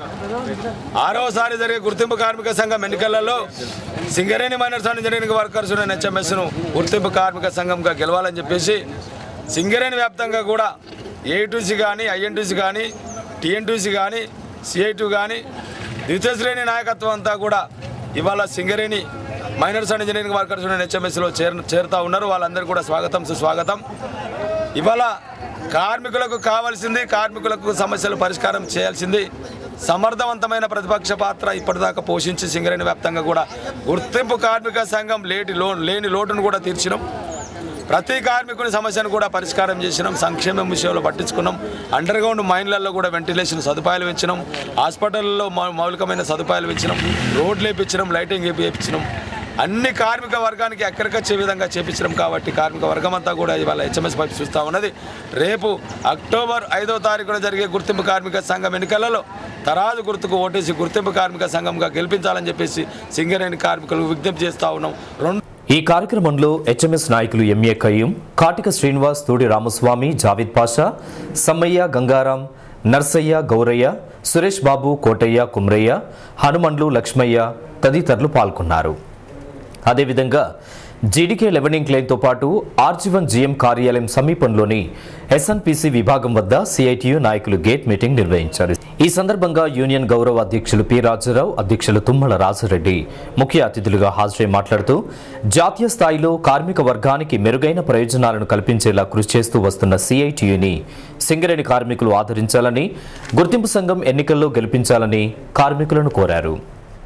ఆరవసారి జరిగే గుర్తింపు కార్మిక సంఘం ఎన్నికలలో Singareni miners and engineering workers హెచ్ఎంఎస్ను గుర్తింపు కార్మిక సంఘంగా గెలవాలని చెప్పేసి సింగరేణి వ్యాప్తంగా కూడా ఏటీసీ కానీ ఐఎన్టీసీ కానీ టీఎన్టీసీ కానీ సిఐటి కానీ ద్వితీయ శ్రేణి నాయకత్వం అంతా కూడా ఇవాళ Singareni miners and engineering workers union హెచ్ఎంఎస్లో చేర్ చేరుతా ఉన్నారు వాళ్ళందరికీ కూడా స్వాగతం సుస్వాగతం ఇవాళ కార్మికులకు కావాల్సింది కార్మికులకు సమస్యలు పరిష్కారం చేయాల్సింది సమర్థవంతమైన ప్రతిపక్ష పాత్ర ఇప్పటిదాకా పోషించి సింగరేణి వ్యాప్తంగా కూడా గుర్తింపు కార్మిక సంఘం లేటి లో లేని లోటును కూడా తీర్చినాం ప్రతి కార్మికుని సమస్యను కూడా పరిష్కారం చేసినాం సంక్షేమం విషయంలో పట్టించుకున్నాం అండర్ గ్రౌండ్ మైన్లలో కూడా వెంటిలేషన్ సదుపాయాలు ఇచ్చినాం హాస్పిటల్లో మౌ- మౌలికమైన సదుపాయాలు ఇచ్చినాం రోడ్లు వేపించినాం లైటింగ్ వేపించినాం అన్ని కార్మిక వర్గానికి ఎక్కడికొచ్చే విధంగా చేపించడం కాబట్టి కార్మిక వర్గం అంతా కూడా ఇవాళ హెచ్ఎంఎస్ పైపు చూస్తూ ఉన్నది రేపు అక్టోబర్ ఐదో తారీఖున జరిగే గుర్తింపు కార్మిక సంఘం ఎన్నికలలో తరాజు గుర్తుకు ఓటేసి గుర్తింపు కార్మిక సంఘంగా గెలిపించాలని చెప్పేసి సింగరేణి కార్మికులు విజ్ఞప్తి చేస్తూ ఉన్నాం రెండు ఈ కార్యక్రమంలో హెచ్ఎంఎస్ నాయకులు ఎంఏ కయ్యూం కాటిక శ్రీనివాస్ తూడి రామస్వామి జావిద్ పాషా సమ్మయ్య గంగారాం నర్సయ్య గౌరయ్య సురేష్ బాబు కోటయ్య కుమ్రయ్య హనుమండ్లు లక్ష్మయ్య తదితరులు పాల్గొన్నారు అదేవిధంగా జీడీకే లెవెనింగ్ క్లైన్తో పాటు ఆర్జీవన్ జీఎం కార్యాలయం సమీపంలోని ఎస్ఎన్పిసి విభాగం వద్ద సిఐటియు నాయకులు గేట్ మీటింగ్ నిర్వహించారు ఈ సందర్భంగా యూనియన్ గౌరవ అధ్యక్షులు పి రాజారావు అధ్యక్షులు తుమ్మల రాజరెడ్డి ముఖ్య అతిథులుగా హాజరై మాట్లాడుతూ జాతీయ స్థాయిలో కార్మిక వర్గానికి మెరుగైన ప్రయోజనాలను కల్పించేలా కృషి చేస్తూ వస్తున్న సిఐటియుని సింగరేణి కార్మికులు ఆదరించాలని గుర్తింపు సంఘం ఎన్నికల్లో గెలిపించాలని కార్మికులను కోరారు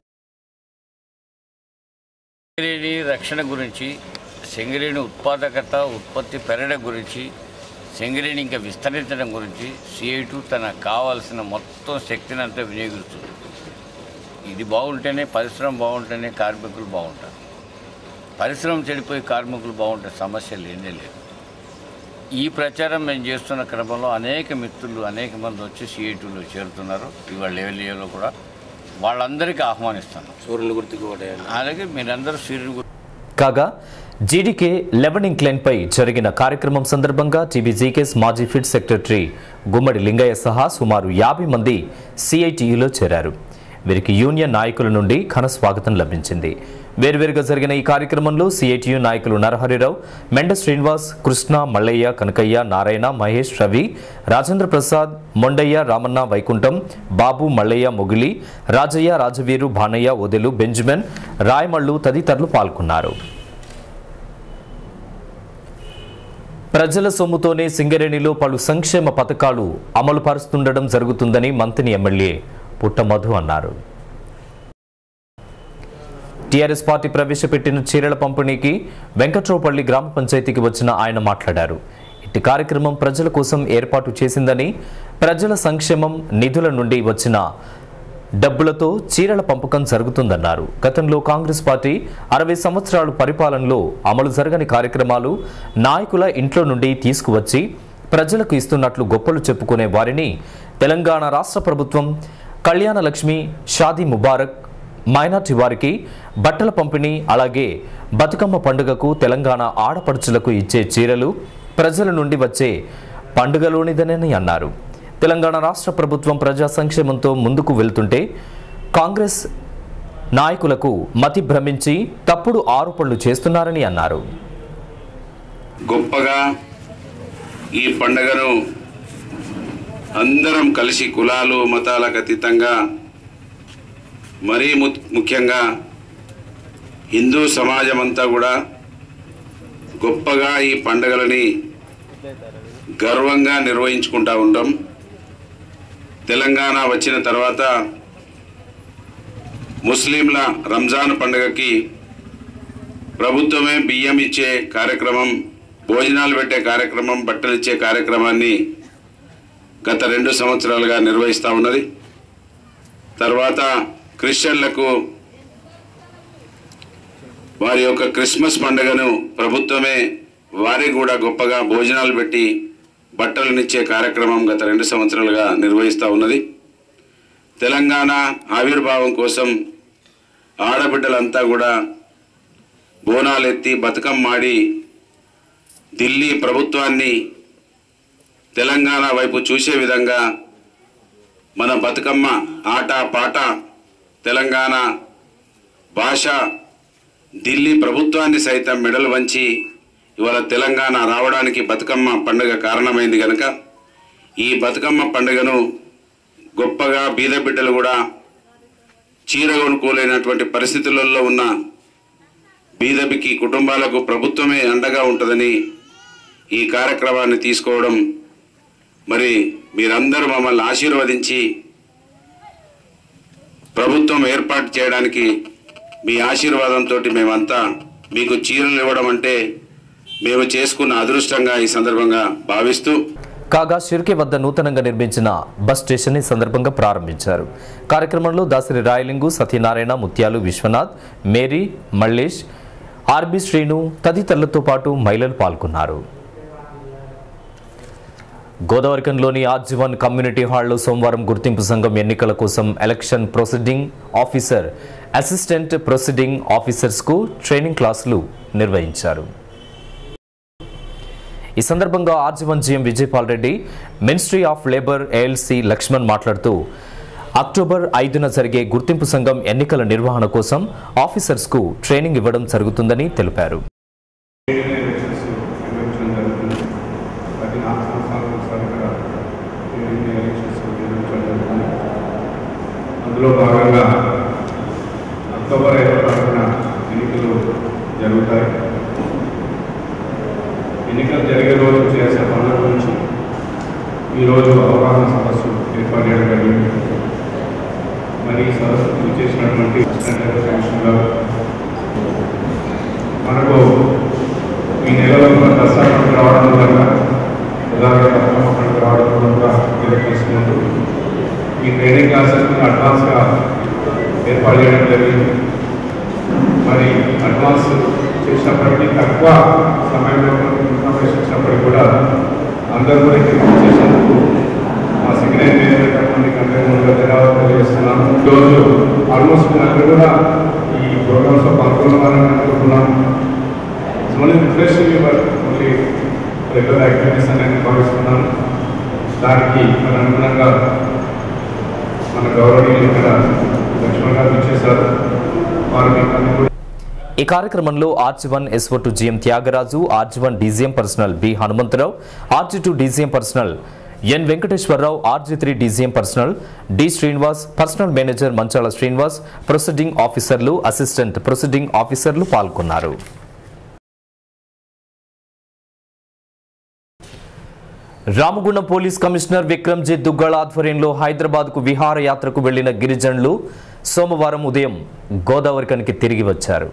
సింగరేణి రక్షణ గురించి సింగరేణి ఉత్పాదకత ఉత్పత్తి పెరగడం గురించి సింగరేణి ఇంకా విస్తరించడం గురించి సిఐటు తన కావాల్సిన మొత్తం శక్తిని అంతా వినియోగిస్తుంది ఇది బాగుంటేనే పరిశ్రమ బాగుంటేనే కార్మికులు బాగుంటారు పరిశ్రమ చెడిపోయి కార్మికులు బాగుంటే సమస్య లేనే లేదు ఈ ప్రచారం మేము చేస్తున్న క్రమంలో అనేక మిత్రులు అనేక మంది వచ్చి సిఐటులో చేరుతున్నారు ఇవాళ లెవెల్ కూడా వాళ్ళందరికీ ఆహ్వానిస్తాను సూర్యుని గుర్తుకు అలాగే మీరందరూ సూర్యుని గుర్తు కాగా జీడీకే లెవెన్ ఇంక్లైన్పై జరిగిన కార్యక్రమం సందర్భంగా టీబీజీకేస్ మాజీ ఫిట్ సెక్రటరీ గుమ్మడి లింగయ్య సహా సుమారు యాభై మంది సిఐటియులో చేరారు వీరికి యూనియన్ నాయకుల నుండి ఘన స్వాగతం లభించింది వేర్వేరుగా జరిగిన ఈ కార్యక్రమంలో సిఐటియు నాయకులు నరహరిరావు మెండ శ్రీనివాస్ కృష్ణ మల్లయ్య కనకయ్య నారాయణ మహేష్ రవి రాజేంద్ర ప్రసాద్ మొండయ్య రామన్న వైకుంఠం బాబు మల్లయ్య మొగిలి రాజయ్య రాజవీరు భానయ్య ఒదెలు బెంజమిన్ రాయమళ్ళు తదితరులు పాల్గొన్నారు ప్రజల సొమ్ముతోనే సింగరేణిలో పలు సంక్షేమ పథకాలు అమలు పరుస్తుండడం జరుగుతుందని మంత్రి ఎమ్మెల్యే పుట్టమధు అన్నారు టీఆర్ఎస్ పార్టీ ప్రవేశపెట్టిన చీరల పంపిణీకి వెంకట్రావుపల్లి గ్రామ పంచాయతీకి వచ్చిన ఆయన మాట్లాడారు ఇట్టి కార్యక్రమం ప్రజల కోసం ఏర్పాటు చేసిందని ప్రజల సంక్షేమం నిధుల నుండి వచ్చిన డబ్బులతో చీరల పంపకం జరుగుతుందన్నారు గతంలో కాంగ్రెస్ పార్టీ అరవై సంవత్సరాలు పరిపాలనలో అమలు జరగని కార్యక్రమాలు నాయకుల ఇంట్లో నుండి తీసుకువచ్చి ప్రజలకు ఇస్తున్నట్లు గొప్పలు చెప్పుకునే వారిని తెలంగాణ రాష్ట్ర ప్రభుత్వం కళ్యాణ లక్ష్మి షాదీ ముబారక్ మైనార్టీ వారికి బట్టల పంపిణీ అలాగే బతుకమ్మ పండుగకు తెలంగాణ ఆడపడుచులకు ఇచ్చే చీరలు ప్రజల నుండి వచ్చే పండుగలోనిదనని అన్నారు తెలంగాణ రాష్ట్ర ప్రభుత్వం ప్రజా సంక్షేమంతో ముందుకు వెళ్తుంటే కాంగ్రెస్ నాయకులకు మతి భ్రమించి తప్పుడు ఆరోపణలు చేస్తున్నారని అన్నారు గొప్పగా ఈ పండుగను అందరం కలిసి కులాలు మతాలకు అతీతంగా మరీ ము- ముఖ్యంగా హిందూ సమాజం అంతా కూడా గొప్పగా ఈ పండుగలని గర్వంగా నిర్వహించుకుంటా ఉంటాం తెలంగాణ వచ్చిన తర్వాత ముస్లింల రంజాన్ పండుగకి ప్రభుత్వమే బియ్యం ఇచ్చే కార్యక్రమం భోజనాలు పెట్టే కార్యక్రమం బట్టలు ఇచ్చే కార్యక్రమాన్ని గత రెండు సంవత్సరాలుగా నిర్వహిస్తూ ఉన్నది తర్వాత క్రిస్టియన్లకు వారి యొక్క క్రిస్మస్ పండుగను ప్రభుత్వమే వారికి కూడా గొప్పగా భోజనాలు పెట్టి బట్టలనిచ్చే కార్యక్రమం గత రెండు సంవత్సరాలుగా నిర్వహిస్తూ ఉన్నది తెలంగాణ ఆవిర్భావం కోసం ఆడబిడ్డలంతా కూడా బోనాలు ఎత్తి బతుకమ్మాడి ఢిల్లీ ప్రభుత్వాన్ని తెలంగాణ వైపు చూసే విధంగా మన బతుకమ్మ ఆట పాట తెలంగాణ భాష ఢిల్లీ ప్రభుత్వాన్ని సైతం మెడలు వంచి ఇవాళ తెలంగాణ రావడానికి బతుకమ్మ పండుగ కారణమైంది కనుక ఈ బతుకమ్మ పండుగను గొప్పగా బీద బిడ్డలు కూడా చీర కొనుక్కోలేనటువంటి పరిస్థితులలో ఉన్న బీదపికి కుటుంబాలకు ప్రభుత్వమే అండగా ఉంటుందని ఈ కార్యక్రమాన్ని తీసుకోవడం మరి మీరందరూ మమ్మల్ని ఆశీర్వదించి ప్రభుత్వం ఏర్పాటు చేయడానికి మీ ఆశీర్వాదంతో మేమంతా మీకు చీరలు ఇవ్వడం అంటే మేము చేసుకున్న అదృష్టంగా ఈ సందర్భంగా భావిస్తూ కాగా షిర్కే వద్ద నూతనంగా నిర్మించిన బస్ స్టేషన్ ఈ సందర్భంగా ప్రారంభించారు కార్యక్రమంలో దాసరి రాయలింగు సత్యనారాయణ ముత్యాలు విశ్వనాథ్ మేరీ మల్లేష్ ఆర్బి శ్రీను తదితరులతో పాటు మహిళలు పాల్గొన్నారు గోదావరికంలోని ఆర్జీవన్ కమ్యూనిటీ హాల్లో సోమవారం గుర్తింపు సంఘం ఎన్నికల కోసం election proceeding officer assistant proceeding ఆఫీసర్స్కు ట్రైనింగ్ క్లాసులు నిర్వహించారు ఈ సందర్భంగా RG one GM Vijayapal Reddy ministry of labour ALC Lakshman మాట్లాడుతూ అక్టోబర్ ఐదున జరిగే గుర్తింపు సంఘం ఎన్నికల నిర్వహణ కోసం ఆఫీసర్స్కు ట్రైనింగ్ ఇవ్వడం జరుగుతుందని తెలిపారు ఎలక్షన్స్ నిర్వహించడం జరుగుతుంది ప్రతి నాలుగు సంవత్సరాలకు ఒకసారి ఇక్కడ జరిగే ఎలక్షన్స్ నిర్వహించడం జరుగుతుంది అందులో భాగంగా అక్టోబర్ ఐదో తారీఖున ఎన్నికలు జరుగుతాయి ఎన్నికలు జరిగే రోజు చేసే పనుల గురించి ఈరోజు అవగాహన సదస్సు ఏర్పాటు చేయడం జరిగింది మరి ఈ సదస్సుకు చేసినటువంటి అసిస్టెంట్ డైరెక్టర్ కమిషనర్ గారు మనకు ఈ నెలలో కూడా దసరా పండుగ రావడం వల్ల ఉదాహరణ బతుకమ్మ పండుగ రావడం వల్ల కూడా మీరు తీసుకుంటూ ఈ ట్రైనింగ్ క్లాసెస్ అడ్వాన్స్గా ఏర్పాటు చేయడం జరిగింది మరి అడ్వాన్స్ చేసినప్పటికీ తక్కువ సమయంలో ఇన్ఫర్మేషన్ ఇచ్చినప్పటికీ కూడా అందరూ కూడా ఇక్కడ చేసినందుకు మా సెక్రటరీ అయినటువంటి కంటే ముందుగా ధన్యవాదాలు తెలియజేస్తున్నాను ఈరోజు ఆల్మోస్ట్ అందరూ కూడా ఈ ప్రోగ్రామ్స్లో పాల్గొన్నారని అనుకుంటున్నాను only refreshing your only regular activities అని నేను భావిస్తున్నాను దానికి మన అనుగుణంగా మన గౌరవనీయులు ఇక్కడ లక్ష్మణ్ గారు ఇచ్చేశారు వారు మీకు అన్ని కూడా ఈ కార్యక్రమంలో RG one SO to GM Thyagaraju RG one DGM personnel B Hanumantharao RG two DGM personnel N Venkateswararao RG three DGM personnel D Srinivas personnel manager Manchala Srinivas proceeding ఆఫీసర్లు అసిస్టెంట్ ప్రొసీడింగ్ ఆఫీసర్లు పాల్గొన్నారు రామగుండం పోలీస్ కమిషనర్ విక్రమ్జిత్ దుగ్గళ ఆధ్వర్యంలో హైదరాబాద్కు విహారయాత్రకు వెళ్లిన గిరిజనులు సోమవారం ఉదయం గోదావరికనికి తిరిగి వచ్చారు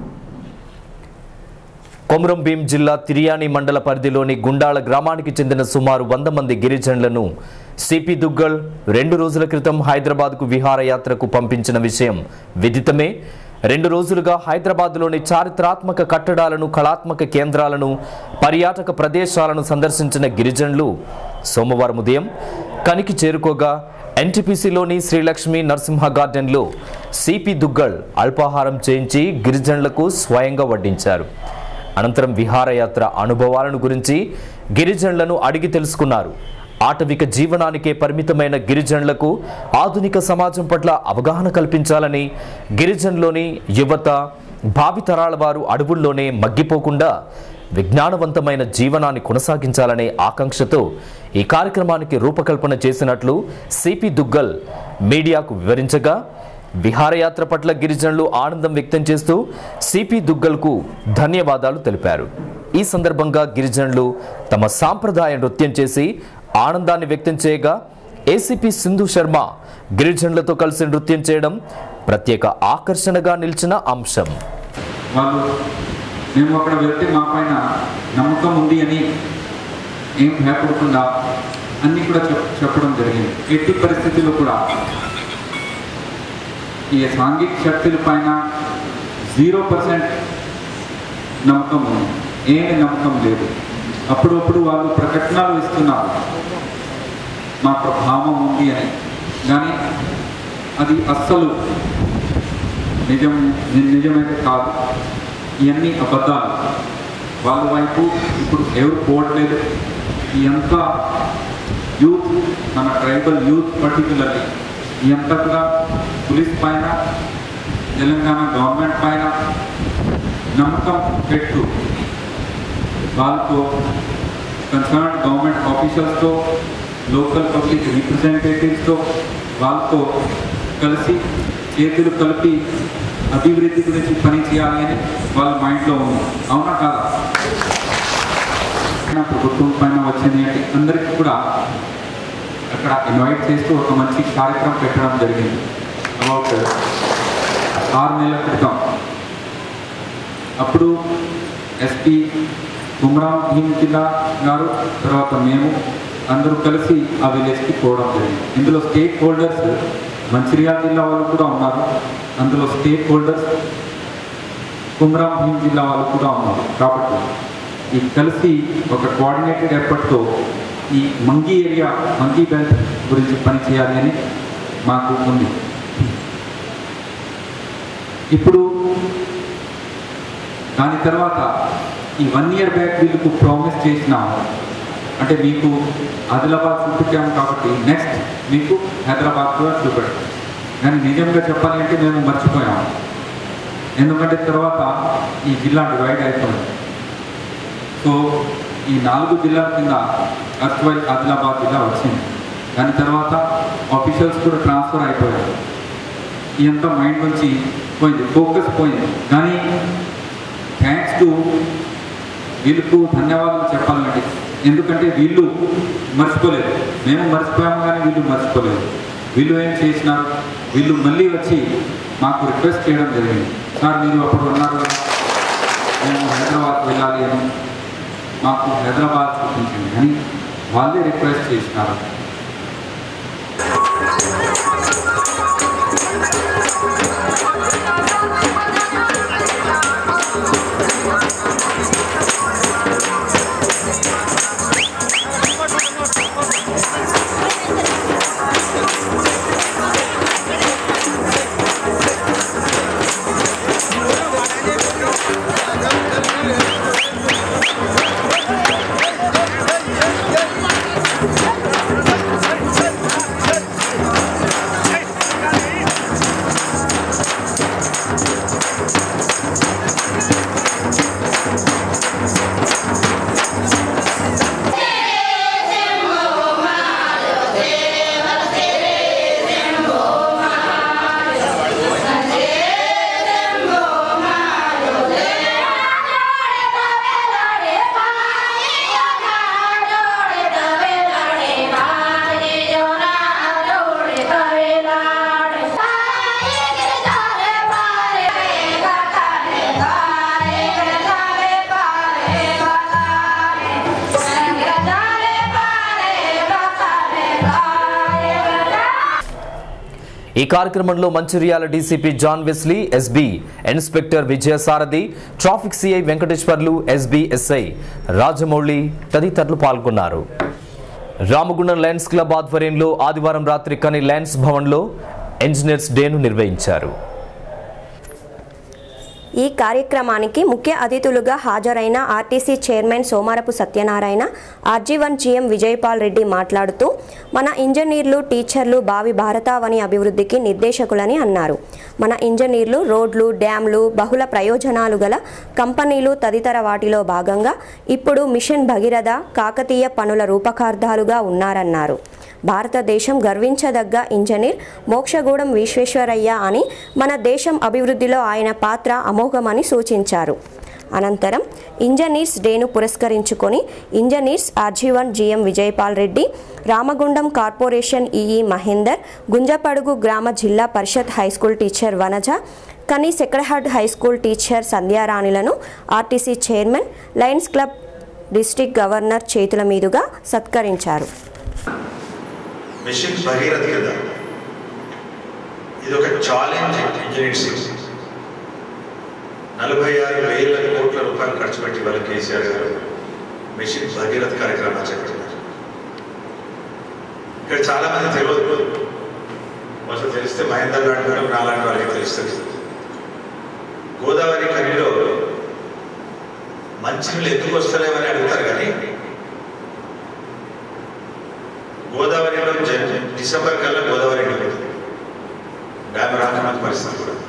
కొమురం భీం జిల్లా తిరియాని మండల పరిధిలోని గుండాల గ్రామానికి చెందిన సుమారు వంద మంది గిరిజనులను సిపి దుగ్గల్ రెండు రోజుల క్రితం హైదరాబాద్కు విహారయాత్రకు పంపించిన విషయం విదితమే రెండు రోజులుగా హైదరాబాద్లోని చారిత్రాత్మక కట్టడాలను కళాత్మక కేంద్రాలను పర్యాటక ప్రదేశాలను సందర్శించిన గిరిజనులు సోమవారం ఉదయం కనికి చేరుకోగా ఎన్టీపీసీలోని శ్రీలక్ష్మి నరసింహ గార్డెన్లో సిపి దుగ్గల్ అల్పాహారం చేయించి గిరిజనులకు స్వయంగా వడ్డించారు అనంతరం విహారయాత్ర అనుభవాలను గురించి గిరిజనులను అడిగి తెలుసుకున్నారు ఆటవిక జీవనానికే పరిమితమైన గిరిజనులకు ఆధునిక సమాజం పట్ల అవగాహన కల్పించాలని గిరిజనులోని యువత భావితరాల వారు అడవుల్లోనే మగ్గిపోకుండా విజ్ఞానవంతమైన జీవనాన్ని కొనసాగించాలనే ఆకాంక్షతో ఈ కార్యక్రమానికి రూపకల్పన చేసినట్లు సిపి దుగ్గల్ మీడియాకు వివరించగా విహారయాత్ర పట్ల గిరిజనులు ఆనందం వ్యక్తం చేస్తూ సిపి దుగ్గల్కు ధన్యవాదాలు తెలిపారు ఈ సందర్భంగా గిరిజనులు తమ సాంప్రదాయ నృత్యం చేసి ఆనందాన్ని వ్యక్తం చేయగా ఏసీపీ సింధు శర్మ గిరిజనులతో కలిసి నృత్యం చేయడం ప్రత్యేక ఆకర్షణగా నిలిచిన అంశం వాళ్ళు మేము అక్కడ వెళ్తే మా పైన నమ్మకం ఉంది అని ఏం భయపడకుండా అన్నీ కూడా చెప్ చెప్పడం జరిగింది ఎట్టి పరిస్థితుల్లో కూడా ఈ సాంఘిక శక్తుల పైన జీరో పర్సెంట్ నమ్మకం ఉంది ఏమి నమ్మకం లేదు అప్పుడప్పుడు వాళ్ళు ప్రకటనలు ఇస్తున్నారు మా ప్రభావం ఉంది అని కానీ అది అస్సలు నిజం ని- నిజమైతే కాదు ఇవన్నీ అబద్ధాలు వాళ్ళ వైపు ఇప్పుడు ఎవరు పోవట్లేదు ఇదంతా యూత్ మన ట్రైబల్ యూత్ పర్టికులర్లీ ఇదంతా కూడా పోలీస్ పైన తెలంగాణ గవర్నమెంట్ పైన నమ్మకం పెట్టు వాళ్ళతో కన్సర్న్ గవర్నమెంట్ ఆఫీసర్స్తో లోకల్ పబ్లిక్ రిప్రజెంటేటివ్స్తో వాళ్ళతో కలిసి చేతులు కలిపి అభివృద్ధి గురించి పని చేయాలి అని వాళ్ళ మైండ్లో ఉంది అవునా కాదా నా ప్రభుత్వం పైన వచ్చింది అంటే అందరికీ కూడా అక్కడ ఇన్వైట్ చేస్తూ ఒక మంచి కార్యక్రమం పెట్టడం జరిగింది అబౌట్ ఆరు నెలల క్రితం అప్పుడు ఎస్పీ కుమ్రామ్ భీమ్ జిల్లా గారు తర్వాత మేము అందరూ కలిసి ఆ విలేజ్కి పోవడం జరిగింది ఇందులో స్టేక్ హోల్డర్స్ మంచిర్యాల జిల్లా వాళ్ళు కూడా ఉన్నారు అందులో స్టేక్ హోల్డర్స్ కుమ్రామ్ భీమ్ జిల్లా వాళ్ళు కూడా ఉన్నారు కాబట్టి ఈ కలిసి ఒక కోఆర్డినేటెడ్ ఎఫర్ట్తో ఈ మంగీ ఏరియా మంగీ బెల్ట్ గురించి పని చేయాలి అని మాకు ఉంది ఇప్పుడు దాని తర్వాత ఈ వన్ ఇయర్ బ్యాక్ వీళ్ళకు ప్రామిస్ చేసిన అంటే మీకు ఆదిలాబాద్ చూపించాము కాబట్టి నెక్స్ట్ మీకు హైదరాబాద్ కూడా చూపెడతాం కానీ నిజంగా చెప్పాలి అంటే మేము మర్చిపోయాము ఎందుకంటే తర్వాత ఈ జిల్లా డివైడ్ అయిపోయింది సో ఈ నాలుగు జిల్లాల కింద అర్త్వైల్ ఆదిలాబాద్ జిల్లా వచ్చింది దాని తర్వాత ఆఫీషియల్స్ కూడా ట్రాన్స్ఫర్ అయిపోయారు ఇదంతా మైండ్ నుంచి పోయింది ఫోకస్ పోయింది కానీ థ్యాంక్స్ టు వీళ్ళకు ధన్యవాదాలు చెప్పాలండి ఎందుకంటే వీళ్ళు మర్చిపోలేదు మేము మర్చిపోయాము కానీ వీళ్ళు మర్చిపోలేదు వీళ్ళు ఏం చేసినారు వీళ్ళు మళ్ళీ వచ్చి మాకు రిక్వెస్ట్ చేయడం జరిగింది సార్ మీరు అప్పుడు ఉన్నారు కదా మేము హైదరాబాద్ వెళ్ళాలి అని మాకు హైదరాబాద్ చూపించండి అని వాళ్ళే రిక్వెస్ట్ చేసినారు ఈ కార్యక్రమంలో Mancherial DCP John Wesley SB inspector Vijayasarathi traffic CI Venkateswarlu SB SI Rajamouli తదితరులు పాల్గొన్నారు రామగుండం లయన్స్ క్లబ్ ఆధ్వర్యంలో ఆదివారం రాత్రి కని లయన్స్ భవన్లో ఇంజనీర్స్ డేను నిర్వహించారు ఈ కార్యక్రమానికి ముఖ్య అతిథులుగా హాజరైన RTC chairman Somarapu Satyanarayana RG one GM Vijayapal Reddy మాట్లాడుతూ మన ఇంజనీర్లు టీచర్లు భావి భారతావని అభివృద్ధికి నిర్దేశకులని అన్నారు మన ఇంజనీర్లు రోడ్లు డ్యాంలు బహుళ ప్రయోజనాలు గల కంపెనీలు తదితర వాటిలో భాగంగా ఇప్పుడు మిషన్ భగీరథ కాకతీయ పనుల రూపకార్థాలుగా ఉన్నారన్నారు భారతదేశం గర్వించదగ్గ ఇంజనీర్ మోక్షగూడెం విశ్వేశ్వరయ్య అని మన దేశం అభివృద్ధిలో ఆయన పాత్ర అమోఘమని సూచించారు అనంతరం ఇంజనీర్స్ డేను పురస్కరించుకొని engineers R G one GM Vijayapal Reddy Ramagundam corporation EE Mahender Gunjapadugu గ్రామ జిల్లా పరిషత్ హైస్కూల్ టీచర్ వనజ కని సెక్రహడ్ హైస్కూల్ టీచర్ సంధ్యారాణిలను RTC chairman Lions club district governor చేతుల మీదుగా సత్కరించారు మిషన్ భగీరథ కదా ఇది ఒక ఛాలెంజ్ ఇంజనీర్స్ నలభై ఆరు వేల కోట్ల రూపాయలు ఖర్చు పెట్టి వాళ్ళ కేసీఆర్ గారు మిషన్ భగీరథ కార్యక్రమాలు చేపట్టినారు ఇక్కడ చాలా మంది తెలియదు అసలు తెలిస్తే మహేందర్ లాంటి వాడు నాలాంటి వాళ్ళకి తెలుస్తుంది గోదావరి కనిలో మంచినీళ్ళు ఎందుకు వస్తలేవని అడుగుతారు కానీ గోదావరిలో జన్ డిసెంబర్ కల్లా గోదావరి నిండుతుంది డ్యామ్ రాకమంది పరిస్థితి కూడా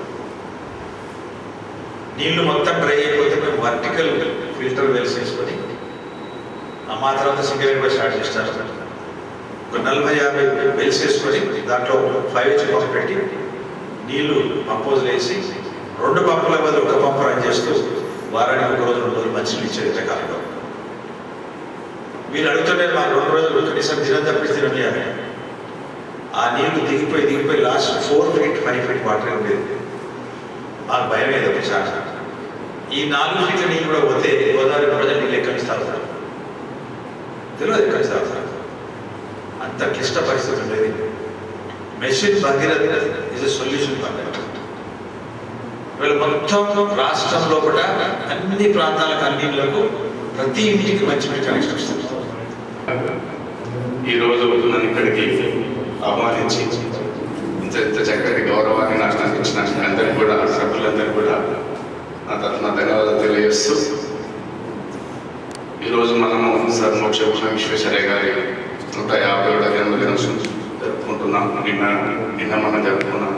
నీళ్లు మొత్తం డ్రై అయిపోతే మేము వర్టికల్ ఫిల్టర్ వెల్స్ వేసుకొని ఆ మాత్రం సింగరేట్ కూడా స్టార్ట్ చేస్తారు ఒక నలభై యాభై వెల్స్ వేసుకొని దాంట్లో ఫైవ్ హెచ్ పంప్ పెట్టి నీళ్లు పంపోజులు వేసి రెండు పంపుల బదులు ఒక పంపు రన్ చేస్తూ వారానికి ఒక రోజు రెండు రోజులు మంచి నీళ్ళు ఇచ్చే కాలంలో మీరు అడుగుతుంటే మా రెండు రోజులు కనీసం దినం తప్పించి తినండి అని ఆ నీళ్లు దిగిపోయి దిగిపోయి last four feet five feet water ఉండేది మాకు భయం ఏదో చాలా ఈ నాలుగు ఫీట్ల నీళ్ళు కూడా పోతే గోదావరి ప్రజలు నీళ్ళు ఎక్కడి నుంచి తాగుతారు తెలియదు ఎక్కడి నుంచి తాగుతారు అంత క్లిష్ట పరిస్థితి ఉండేది mission Bhagiratha is a solution వీళ్ళు మొత్తం రాష్ట్రం లోపల అన్ని ప్రాంతాలకు అన్నింటిలకు ప్రతి ఇంటికి మంచి మంచి కనెక్షన్ వస్తుంది ఈరోజు నన్ను ఇక్కడికి ఆహ్వానించి ఇంత ఇంత చక్కటి గౌరవాన్ని నాకు అందించిన అందరికీ కూడా సభ్యులందరికీ కూడా నా తరఫున ధన్యవాదాలు తెలియజేస్తూ ఈరోజు మనము సార్ మోక్షభూషణ విశ్వేశ్వరయ్య గారి నూట యాభై ఏడవ జన్మదినం జరుపుకుంటున్నాం నిన్న నిన్న మనం జరుపుకున్నాం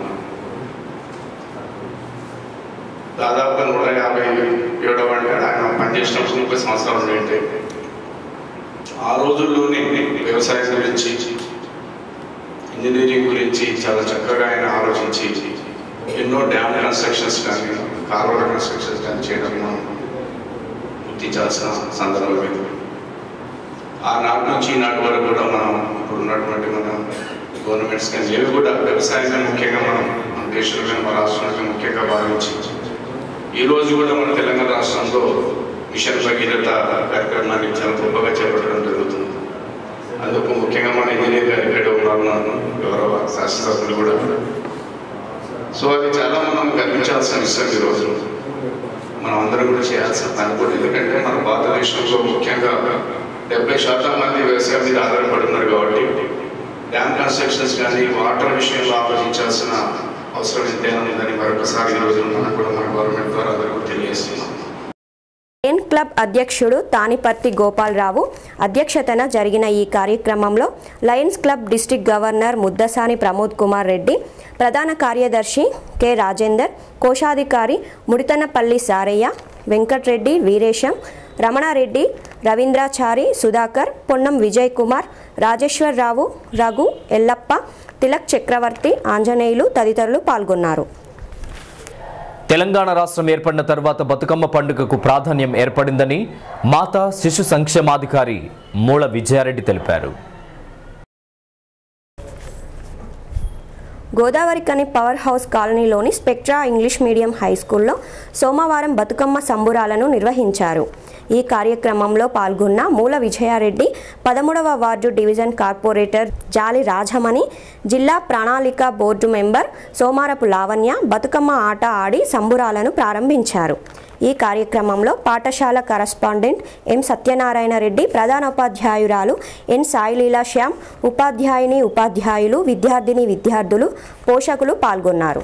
దాదాపుగా నూట యాభై ఏడవ అంటే ఆయన పనిచేసినప్పుడు ముప్పై సంవత్సరాలు ఉంటే ఆ రోజుల్లోనే వ్యవసాయం గురించి ఇంజనీరింగ్ గురించి చాలా చక్కగా ఆయన ఆలోచించి ఎన్నో డ్యామ్ కన్స్ట్రక్షన్స్ కానీ కాలువల కన్స్ట్రక్షన్స్ కానీ చేయడం మనం గుర్తించాల్సిన సందర్భం ఇది ఆనాటి నుంచి ఈనాటి వరకు కూడా మనం ఇప్పుడు ఉన్నటువంటి మనం గవర్నమెంట్స్ కానీ ఏవి కూడా వ్యవసాయమే ముఖ్యంగా మనం మన దేశంలో కానీ మన రాష్ట్రంలో ముఖ్యంగా భావించి ఈ రోజు కూడా మన తెలంగాణ రాష్ట్రంలో మిషన్ భగీరథ కార్యక్రమాన్ని చాలా గొప్పగా చేపట్టడం జరుగుతుంది అందుకు ముఖ్యంగా మన ఇంజనీర్ గారి ఇక్కడ ఉన్నారు గౌరవ శాస్త్రజ్ఞులు కూడా సో అది చాలా మనం గర్వించాల్సిన విషయం ఈరోజు మనం అందరం కూడా చేయాల్సిన పని కూడా ఎందుకంటే మన భారతదేశంలో ముఖ్యంగా డెబ్బై శాతం మంది వ్యవసాయం మీద ఆధారపడి ఉన్నారు కాబట్టి డ్యామ్ కన్స్ట్రక్షన్స్ కానీ వాటర్ విషయంలో ఆలోచించాల్సిన అవసరం ఎంతైనా ఉందని మరొకసారి ఈరోజు మనకు కూడా మన గవర్నమెంట్ ద్వారా అందరికీ తెలియజేస్తున్నాం లయన్ క్లబ్ అధ్యక్షుడు తానిపర్తి గోపాలరావు అధ్యక్షతన జరిగిన ఈ కార్యక్రమంలో lions club district governor Muddasani Pramod Kumar Reddy ప్రధాన కార్యదర్శి కె రాజేందర్ కోశాధికారి ముడితనపల్లి సారయ్య వెంకట్రెడ్డి వీరేశం రమణారెడ్డి రవీంద్రాచారి సుధాకర్ పొన్నం విజయ్ కుమార్ రాజేశ్వరరావు రఘు ఎల్లప్ప తిలక్ చక్రవర్తి ఆంజనేయులు తదితరులు పాల్గొన్నారు తెలంగాణ రాష్ట్రం ఏర్పడిన తర్వాత బతుకమ్మ పండుగకు ప్రాధాన్యం ఏర్పడిందని మాతా శిశు సంక్షేమాధికారి మూల విజయారెడ్డి తెలిపారు గోదావరికని పవర్ హౌస్ కాలనీలోని స్పెక్ట్రా ఇంగ్లీష్ మీడియం హై స్కూల్లో సోమవారం బతుకమ్మ సంబురాలను నిర్వహించారు ఈ కార్యక్రమంలో పాల్గొన్న మూల విజయారెడ్డి పదమూడవ వార్డు డివిజన్ కార్పొరేటర్ జాలి రాజమణి జిల్లా ప్రణాళిక బోర్డు మెంబర్ సోమారపు లావణ్య బతుకమ్మ ఆట ఆడి సంబురాలను ప్రారంభించారు ఈ కార్యక్రమంలో పాఠశాల కరస్పాండెంట్ ఎం సత్యనారాయణ రెడ్డి ప్రధానోపాధ్యాయురాలు ఎన్ సాయిలీలా శ్యామ్ ఉపాధ్యాయుని ఉపాధ్యాయులు విద్యార్థిని విద్యార్థులు పోషకులు పాల్గొన్నారు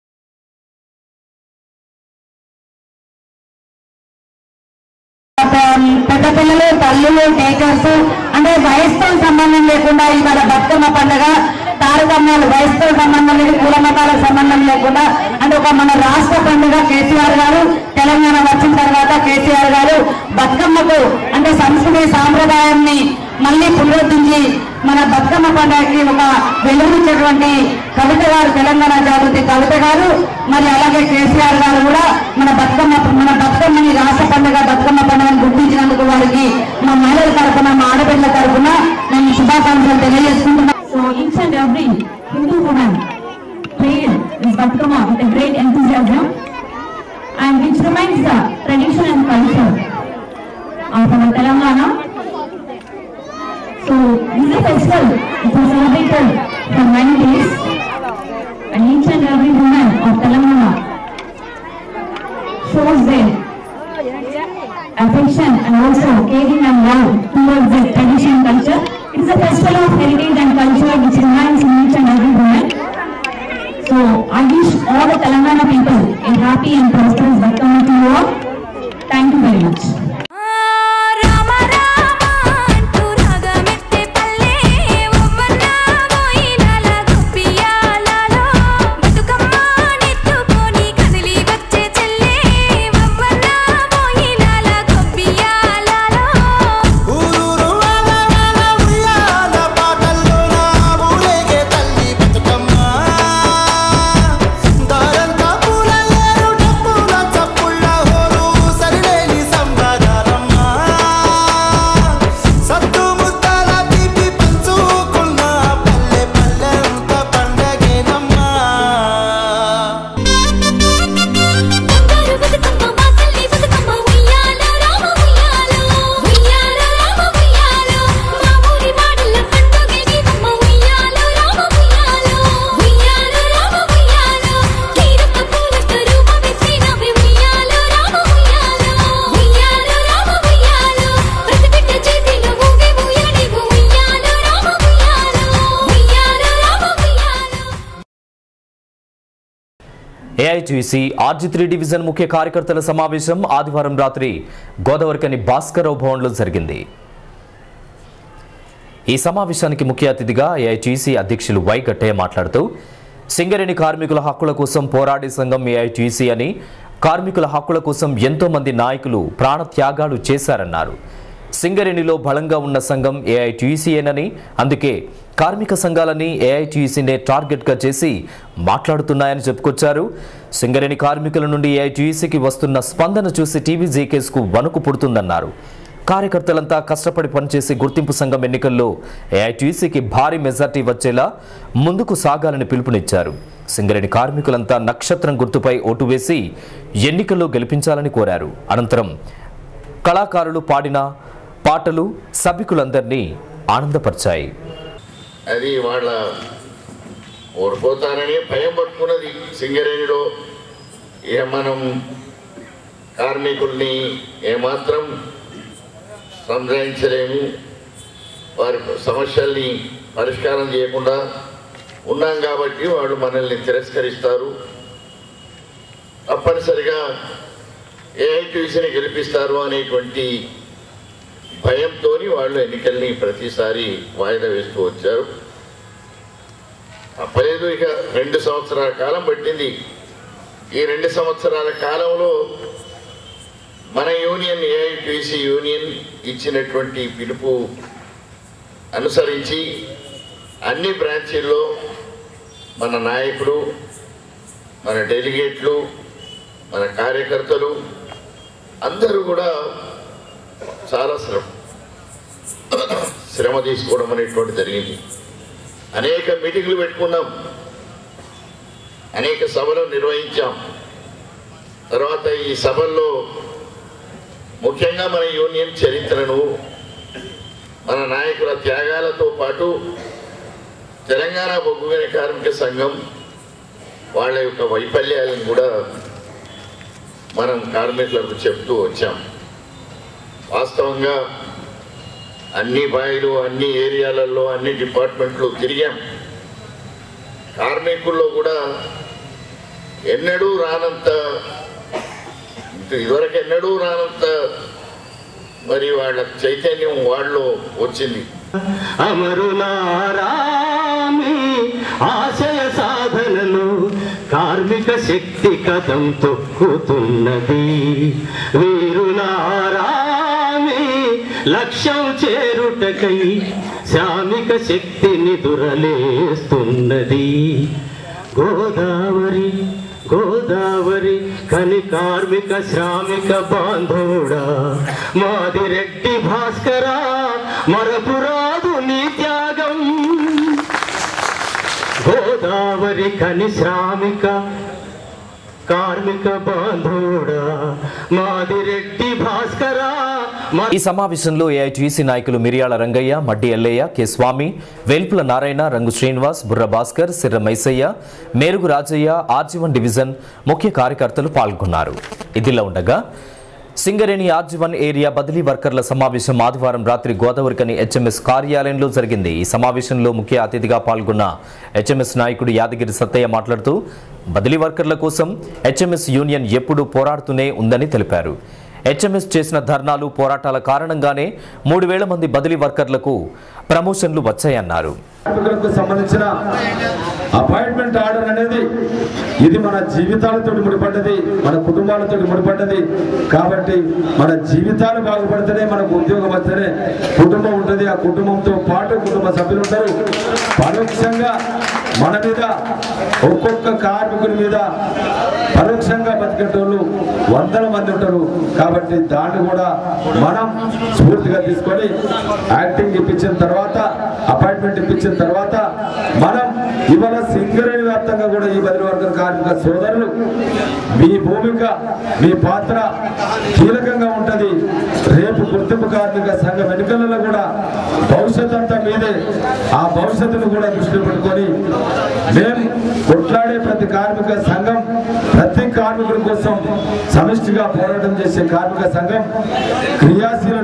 పెద్ద పిల్లలు తల్లులు టీచర్స్ అంటే వయసుతో సంబంధం లేకుండా ఇవాళ బతుకమ్మ పండుగ తారతమ్యాలు వయసుతో సంబంధం లేదు కుల మతాలకు సంబంధం లేకుండా అంటే ఒక మన రాష్ట్ర పండుగ కేసీఆర్ గారు తెలంగాణ వచ్చిన తర్వాత కేసీఆర్ గారు బతుకమ్మకు అంటే సంస్కృతి సాంప్రదాయాన్ని మళ్ళీ పునరుద్ధరించి మన బతుకమ్మ పండుగకి ఒక వెలుగునిచ్చినటువంటి కవిత గారు తెలంగాణ జాగృతి కవిత గారు మరి అలాగే కేసీఆర్ గారు కూడా మన బతుకమ్మ మన బతుకమ్మని రాష్ట్ర పండుగ బతుకమ్మ పండుగను గుర్తించినందుకు వారికి మా మహిళల తరఫున మా ఆడపిల్లల తరఫున నేను శుభాకాంక్షలు తెలియజేసుకుంటున్నాను so each and every Hindu women played this Batkama with a great enthusiasm and which remains the tradition and culture of our Telangana. So this is a festival which was celebrated for many days and each and every woman of Telangana shows their affection and also caring and love towards their tradition and culture. It is a festival of heritage and culture which remains in each and every woman. So I wish all the Telangana people a happy and prosperous Batkama to you all. Thank you very much. AITC RG three division ముఖ్య కార్యకర్తల సమావేశం ఆదివారం రాత్రి గోదావరికని భాస్కరరావు భవన్లో జరిగింది ఈ సమావేశానికి ముఖ్య అతిథిగా ఏఐటీసీ అధ్యక్షులు వై గట్టయ్య మాట్లాడుతూ సింగరేణి కార్మికుల హక్కుల కోసం పోరాడే సంఘం ఏఐటీసీ అని కార్మికుల హక్కుల కోసం ఎంతో మంది నాయకులు ప్రాణత్యాగాలు చేశారన్నారు సింగరేణిలో బలంగా ఉన్న సంఘం ఏఐటీసీఏనని అందుకే కార్మిక సంఘాలని ఏఐటీసీనే టార్గెట్గా చేసి మాట్లాడుతున్నాయని చెప్పుకొచ్చారు సింగరేణి కార్మికుల నుండి ఏఐటీసీకి వస్తున్న స్పందన చూసి టీవీ జేకేస్కు వణుకు పుడుతుందన్నారు కార్యకర్తలంతా కష్టపడి పనిచేసి గుర్తింపు సంఘం ఎన్నికల్లో ఏఐటీసీకి భారీ మెజార్టీ వచ్చేలా ముందుకు సాగాలని పిలుపునిచ్చారు సింగరేణి కార్మికులంతా నక్షత్రం గుర్తుపై ఓటు వేసి ఎన్నికల్లో గెలిపించాలని కోరారు అనంతరం కళాకారులు పాడిన పాటలు సభికులందరినీ ఆనందపరిచాయి అది వాళ్ళ ఓడిపోతారని భయం పట్టుకున్నది సింగరేణిలో ఇక మనం కార్మికుల్ని ఏమాత్రం సంజాయించలేము వారి సమస్యల్ని పరిష్కారం చేయకుండా ఉన్నాం కాబట్టి వాళ్ళు మనల్ని తిరస్కరిస్తారు తప్పనిసరిగా ఏఐటీసీని గెలిపిస్తారు అనేటువంటి భయంతో వాళ్ళు ఎన్నికల్ని ప్రతిసారి వాయిదా వేస్తూ వచ్చారు తప్పలేదు ఇక రెండు సంవత్సరాల కాలం పట్టింది ఈ రెండు సంవత్సరాల కాలంలో మన యూనియన్ ఏఐటీసీ యూనియన్ ఇచ్చినటువంటి పిలుపు అనుసరించి అన్ని బ్రాంచీల్లో మన నాయకులు మన డెలిగేట్లు మన కార్యకర్తలు అందరూ కూడా చాలా శ్రమ శ్రమ తీసుకోవడం అనేటువంటి జరిగింది అనేక మీటింగ్లు పెట్టుకున్నాం అనేక సభలు నిర్వహించాం తర్వాత ఈ సభల్లో ముఖ్యంగా మన యూనియన్ చరిత్రను మన నాయకుల త్యాగాలతో పాటు తెలంగాణ బొగ్గుగని కార్మిక సంఘం వాళ్ళ యొక్క వైఫల్యాలను కూడా మనం కార్మికులకు చెప్తూ వచ్చాం వాస్తవంగా అన్ని బాయిలు అన్ని ఏరియాలలో అన్ని డిపార్ట్మెంట్లు తిరిగాం కార్మికుల్లో కూడా ఎన్నడూ రానంత ఇదివరకు ఎన్నడూ రానంత మరి వాళ్ళ చైతన్యం వాళ్ళు వచ్చింది అమరులారామి ఆశయ సాధనలు కార్మిక శక్తి కథం తొక్కుతున్నది వీరులారామి లక్ష్యం చేరుటకై శ్రామిక శక్తిని దురలేస్తున్నది గోదావరి గోదావరి కని కార్మిక శ్రామిక బాంధవుడా మాదిరెడ్డి భాస్కరా మరపురాదు నీ త్యాగం గోదావరి కని శ్రామిక కార్మిక బాంధవుడా మాదిరెడ్డి భాస్కరా ఈ సమావేశంలో ఏఐటీసీ నాయకులు Miriyala Rangaiah Maddi Yellaiah K Swamy Velpula Narayana Rangu Srinivas Burra Bhaskar Sirra Maisaiah Merugu Rajaiah RG one division ముఖ్య కార్యకర్తలు పాల్గొన్నారు ఇదిలా ఉండగా సింగరేణి ఆర్జీవన్ ఏరియా బదిలీ వర్కర్ల సమావేశం ఆదివారం రాత్రి గోదావరికని హెచ్ఎంఎస్ కార్యాలయంలో జరిగింది ఈ సమావేశంలో ముఖ్య అతిథిగా పాల్గొన్న హెచ్ఎంఎస్ నాయకుడు యాదగిరి సత్తయ్య మాట్లాడుతూ బదిలీ వర్కర్ల కోసం హెచ్ఎంఎస్ యూనియన్ ఎప్పుడూ పోరాడుతూనే ఉందని తెలిపారు హెచ్ఎంఎస్ చేసిన ధర్నాలు పోరాటాల కారణంగానే మూడు వేల మంది బదిలీ వర్కర్లకు ప్రమోషన్లు వచ్చాయన్నారు కార్మికులకు సంబంధించిన అపాయింట్మెంట్ ఆర్డర్ అనేది ఇది మన జీవితాలతో ముడిపడ్డది మన కుటుంబాలతో ముడిపడ్డది కాబట్టి మన జీవితాలు బాగుపడితేనే మనకు ఉద్యోగం వస్తేనే కుటుంబం ఉంటుంది ఆ కుటుంబంతో పాటు కుటుంబ సభ్యులు ఉంటారు పరోక్షంగా మన మీద ఒక్కొక్క కార్మికుని మీద పరోక్షంగా బతికేటోళ్ళు వందల మంది ఉంటారు కాబట్టి దాన్ని కూడా మనం స్ఫూర్తిగా తీసుకొని యాక్టింగ్ ఇప్పించిన తర్వాత అపాయింట్మెంట్ ఇప్పించిన తర్వాత మనం ఇవాళ సింగరేణి వ్యాప్తంగా కూడా ఈ బదిలీ వర్గ కార్మిక సోదరులు మీ భూమిక మీ పాత్ర కీలకంగా ఉంటది రేపు గుర్తింపు కార్మిక సంఘం ఎన్నికలలో కూడా భవిష్యత్ అంతా మీదే ఆ భవిష్యత్తును కూడా దృష్టిలో పెట్టుకొని మేము కొట్లాడే ప్రతి కార్మిక సంఘం ప్రతి కార్మికుడి కోసం సమిష్టిగా పోరాటం చేసే కార్మిక సంఘం క్రియాశీల నాయకత్వం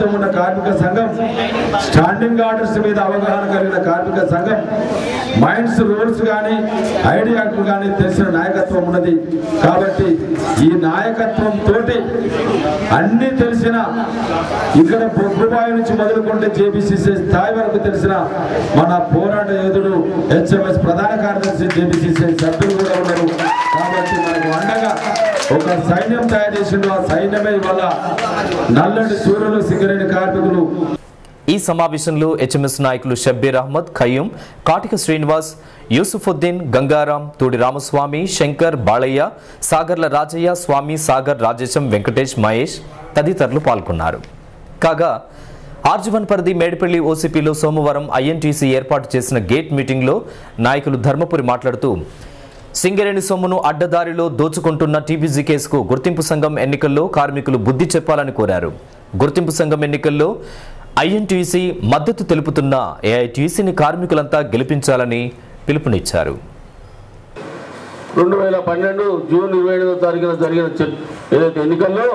నాయకత్వం ఉన్న కార్మిక సంఘం స్టాండింగ్ ఆర్డర్స్ మీద అవగాహన కలిగిన కార్మిక సంఘం మైండ్స్ రూల్స్ కానీ ఐడియాలు కానీ తెలిసిన నాయకత్వం ఉన్నది కాబట్టి ఈ నాయకత్వం తోటి అన్ని తెలిసిన ఇక్కడ బొగ్గుబాయి నుంచి మొదలుకుంటే జేబీసీసీ స్థాయి వరకు తెలిసిన మన పోరాట యోధుడు హెచ్ఎంఎస్ ప్రధాన కార్యదర్శి జేబీసీసీ సభ్యులు కూడా ఉన్నారు కాబట్టి మనకు అండగా ఒక సైన్యం తయారు చేసిండు ఆ సైన్యమే ఇవాళ నల్లటి సూర్యులు సింగరేణి కార్మికులు ఈ సమావేశంలో హెచ్ఎంఎస్ నాయకులు షబ్బీర్ అహ్మద్ ఖయ్యూం కాటిక శ్రీనివాస్ యూసుఫుద్దీన్ గంగారాం తూడి రామస్వామి శంకర్ బాళయ్య సాగర్ల రాజయ్య స్వామి సాగర్ రాజేశం వెంకటేష్ మహేష్ తదితరులు పాల్గొన్నారు కాగా ఆర్జీవన్ పరిధి మేడిపల్లి ఓసీపీలో సోమవారం ఐఎన్టీసీ ఏర్పాటు చేసిన గేట్ మీటింగ్లో నాయకులు ధర్మపురి మాట్లాడుతూ సింగరేణి సొమ్మును అడ్డదారిలో దోచుకుంటున్న టీబీజీ కేసుకు గుర్తింపు సంఘం ఎన్నికల్లో కార్మికులు బుద్ధి చెప్పాలని కోరారు గుర్తింపు సంఘం ఎన్నికల్లో ఐఎన్టీసీ మద్దతు తెలుపుతున్న ఏఐటీసీని కార్మికులంతా గెలిపించాలని పిలుపునిచ్చారు రెండు వేల పన్నెండు జూన్ ఇరవై ఎనిమిదో తారీఖున జరిగిన చ- ఏదైతే ఎన్నికల్లో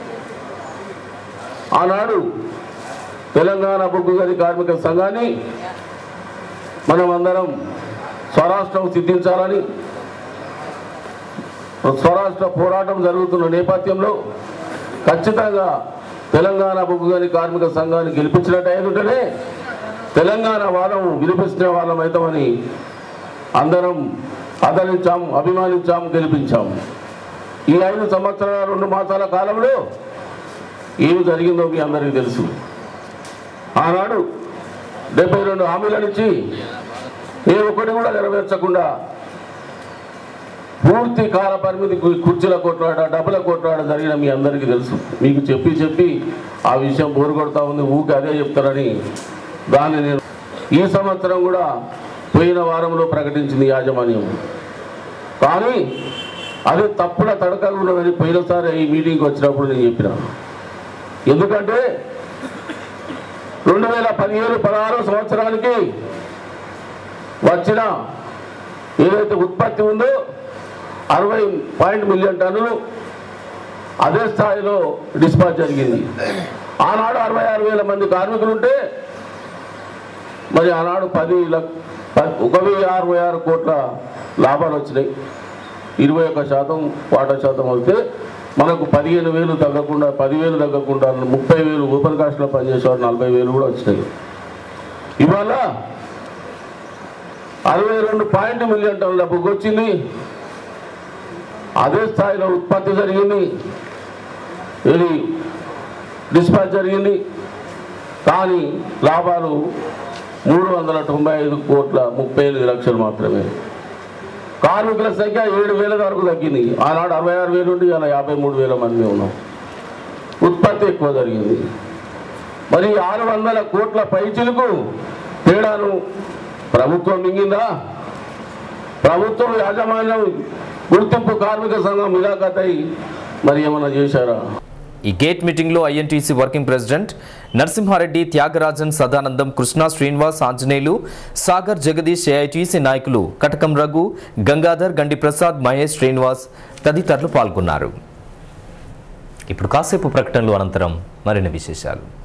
ఆనాడు తెలంగాణ బొగ్గు గది కార్మిక సంఘాన్ని మనమందరం స్వరాష్ట్రం సిద్ధించాలని స్వరాష్ట్ర పోరాటం జరుగుతున్న నేపథ్యంలో ఖచ్చితంగా తెలంగాణ బొగ్గు గని కార్మిక సంఘాన్ని గెలిపించినట్టు అయ్యుంటేనే తెలంగాణ వాదం వినిపించిన వాళ్ళం అవుతామని అందరం ఆదరించాం అభిమానించాం గెలిపించాం ఈ ఐదు సంవత్సరాల రెండు మాసాల కాలంలో ఏమి జరిగిందో మీ అందరికీ తెలుసు ఆనాడు డెబ్బై రెండు హామీల నుంచి ఏ ఒక్కటి కూడా నెరవేర్చకుండా పూర్తి కాల పరిమితి కు- కుర్చీల కొట్లాడ డబ్బుల కొట్లాడ జరిగిన మీ అందరికీ తెలుసు మీకు చెప్పి చెప్పి ఆ విషయం బోరు కొడతా ఉంది ఊకి అదే చెప్తారని దాన్ని నేను ఈ సంవత్సరం కూడా పోయిన వారంలో ప్రకటించింది యాజమాన్యం కానీ అది తప్పుల తడకలు ఉన్నదని పోయినసారి ఈ మీటింగ్కి వచ్చినప్పుడు నేను చెప్పిన ఎందుకంటే రెండు వేల పదిహేను పదహారు సంవత్సరానికి వచ్చిన ఏదైతే ఉత్పత్తి ఉందో అరవై పాయింట్ మిలియన్ టన్నులు అదే స్థాయిలో డిస్పాచ్ జరిగింది ఆనాడు అరవై ఆరు వేల మంది కార్మికులు ఉంటే మరి ఆనాడు పది లక్ష ప- ఒక వెయ్యి అరవై ఆరు కోట్ల లాభాలు వచ్చినాయి ఇరవై ఒక్క శాతం వాటా శాతం అయితే మనకు పదిహేను వేలు తగ్గకుండా పదివేలు తగ్గకుండా ముప్పై వేలు ఓపెన్ కాస్ట్లో పనిచేసేవారు నలభై వేలు కూడా వచ్చినాయి ఇవాళ అరవై రెండు పాయింట్ మిలియన్ టన్నుల బుక్ వచ్చింది అదే స్థాయిలో ఉత్పత్తి జరిగింది ఇది డిస్పాచ్ జరిగింది కానీ లాభాలు మూడు వందల తొంభై ఐదు కోట్ల ముప్పై ఎనిమిది లక్షలు మాత్రమే కార్మికుల సంఖ్య ఏడు వేల వరకు తగ్గింది ఆనాడు అరవై ఆరు వేలు ఉండి ఇలా యాభై మూడు వేల మంది ఉన్నాం ఉత్పత్తి ఎక్కువ జరిగింది మరి ఆరు వందల కోట్ల పైచిలకు తేడాను ప్రభుత్వం మింగిందా ప్రభుత్వం యాజమాన్యం గుర్తింపు కార్మిక సంఘం మిలాఖతై మరి ఏమైనా చేశారా ఈ గేట్ మీటింగ్లో INTUC working president Narasimhareddy Thyagarajan Sadanandam Krishna Srinivas Anjaneyulu Sagar Jagadish AITC నాయకులు కటకం రఘు గంగాధర్ గండి ప్రసాద్ మహేష్ శ్రీనివాస్ తదితరులు పాల్గొన్నారు ఇప్పుడు కాసేపు ప్రకటనలు అనంతరం మరిన్ని విశేషాలు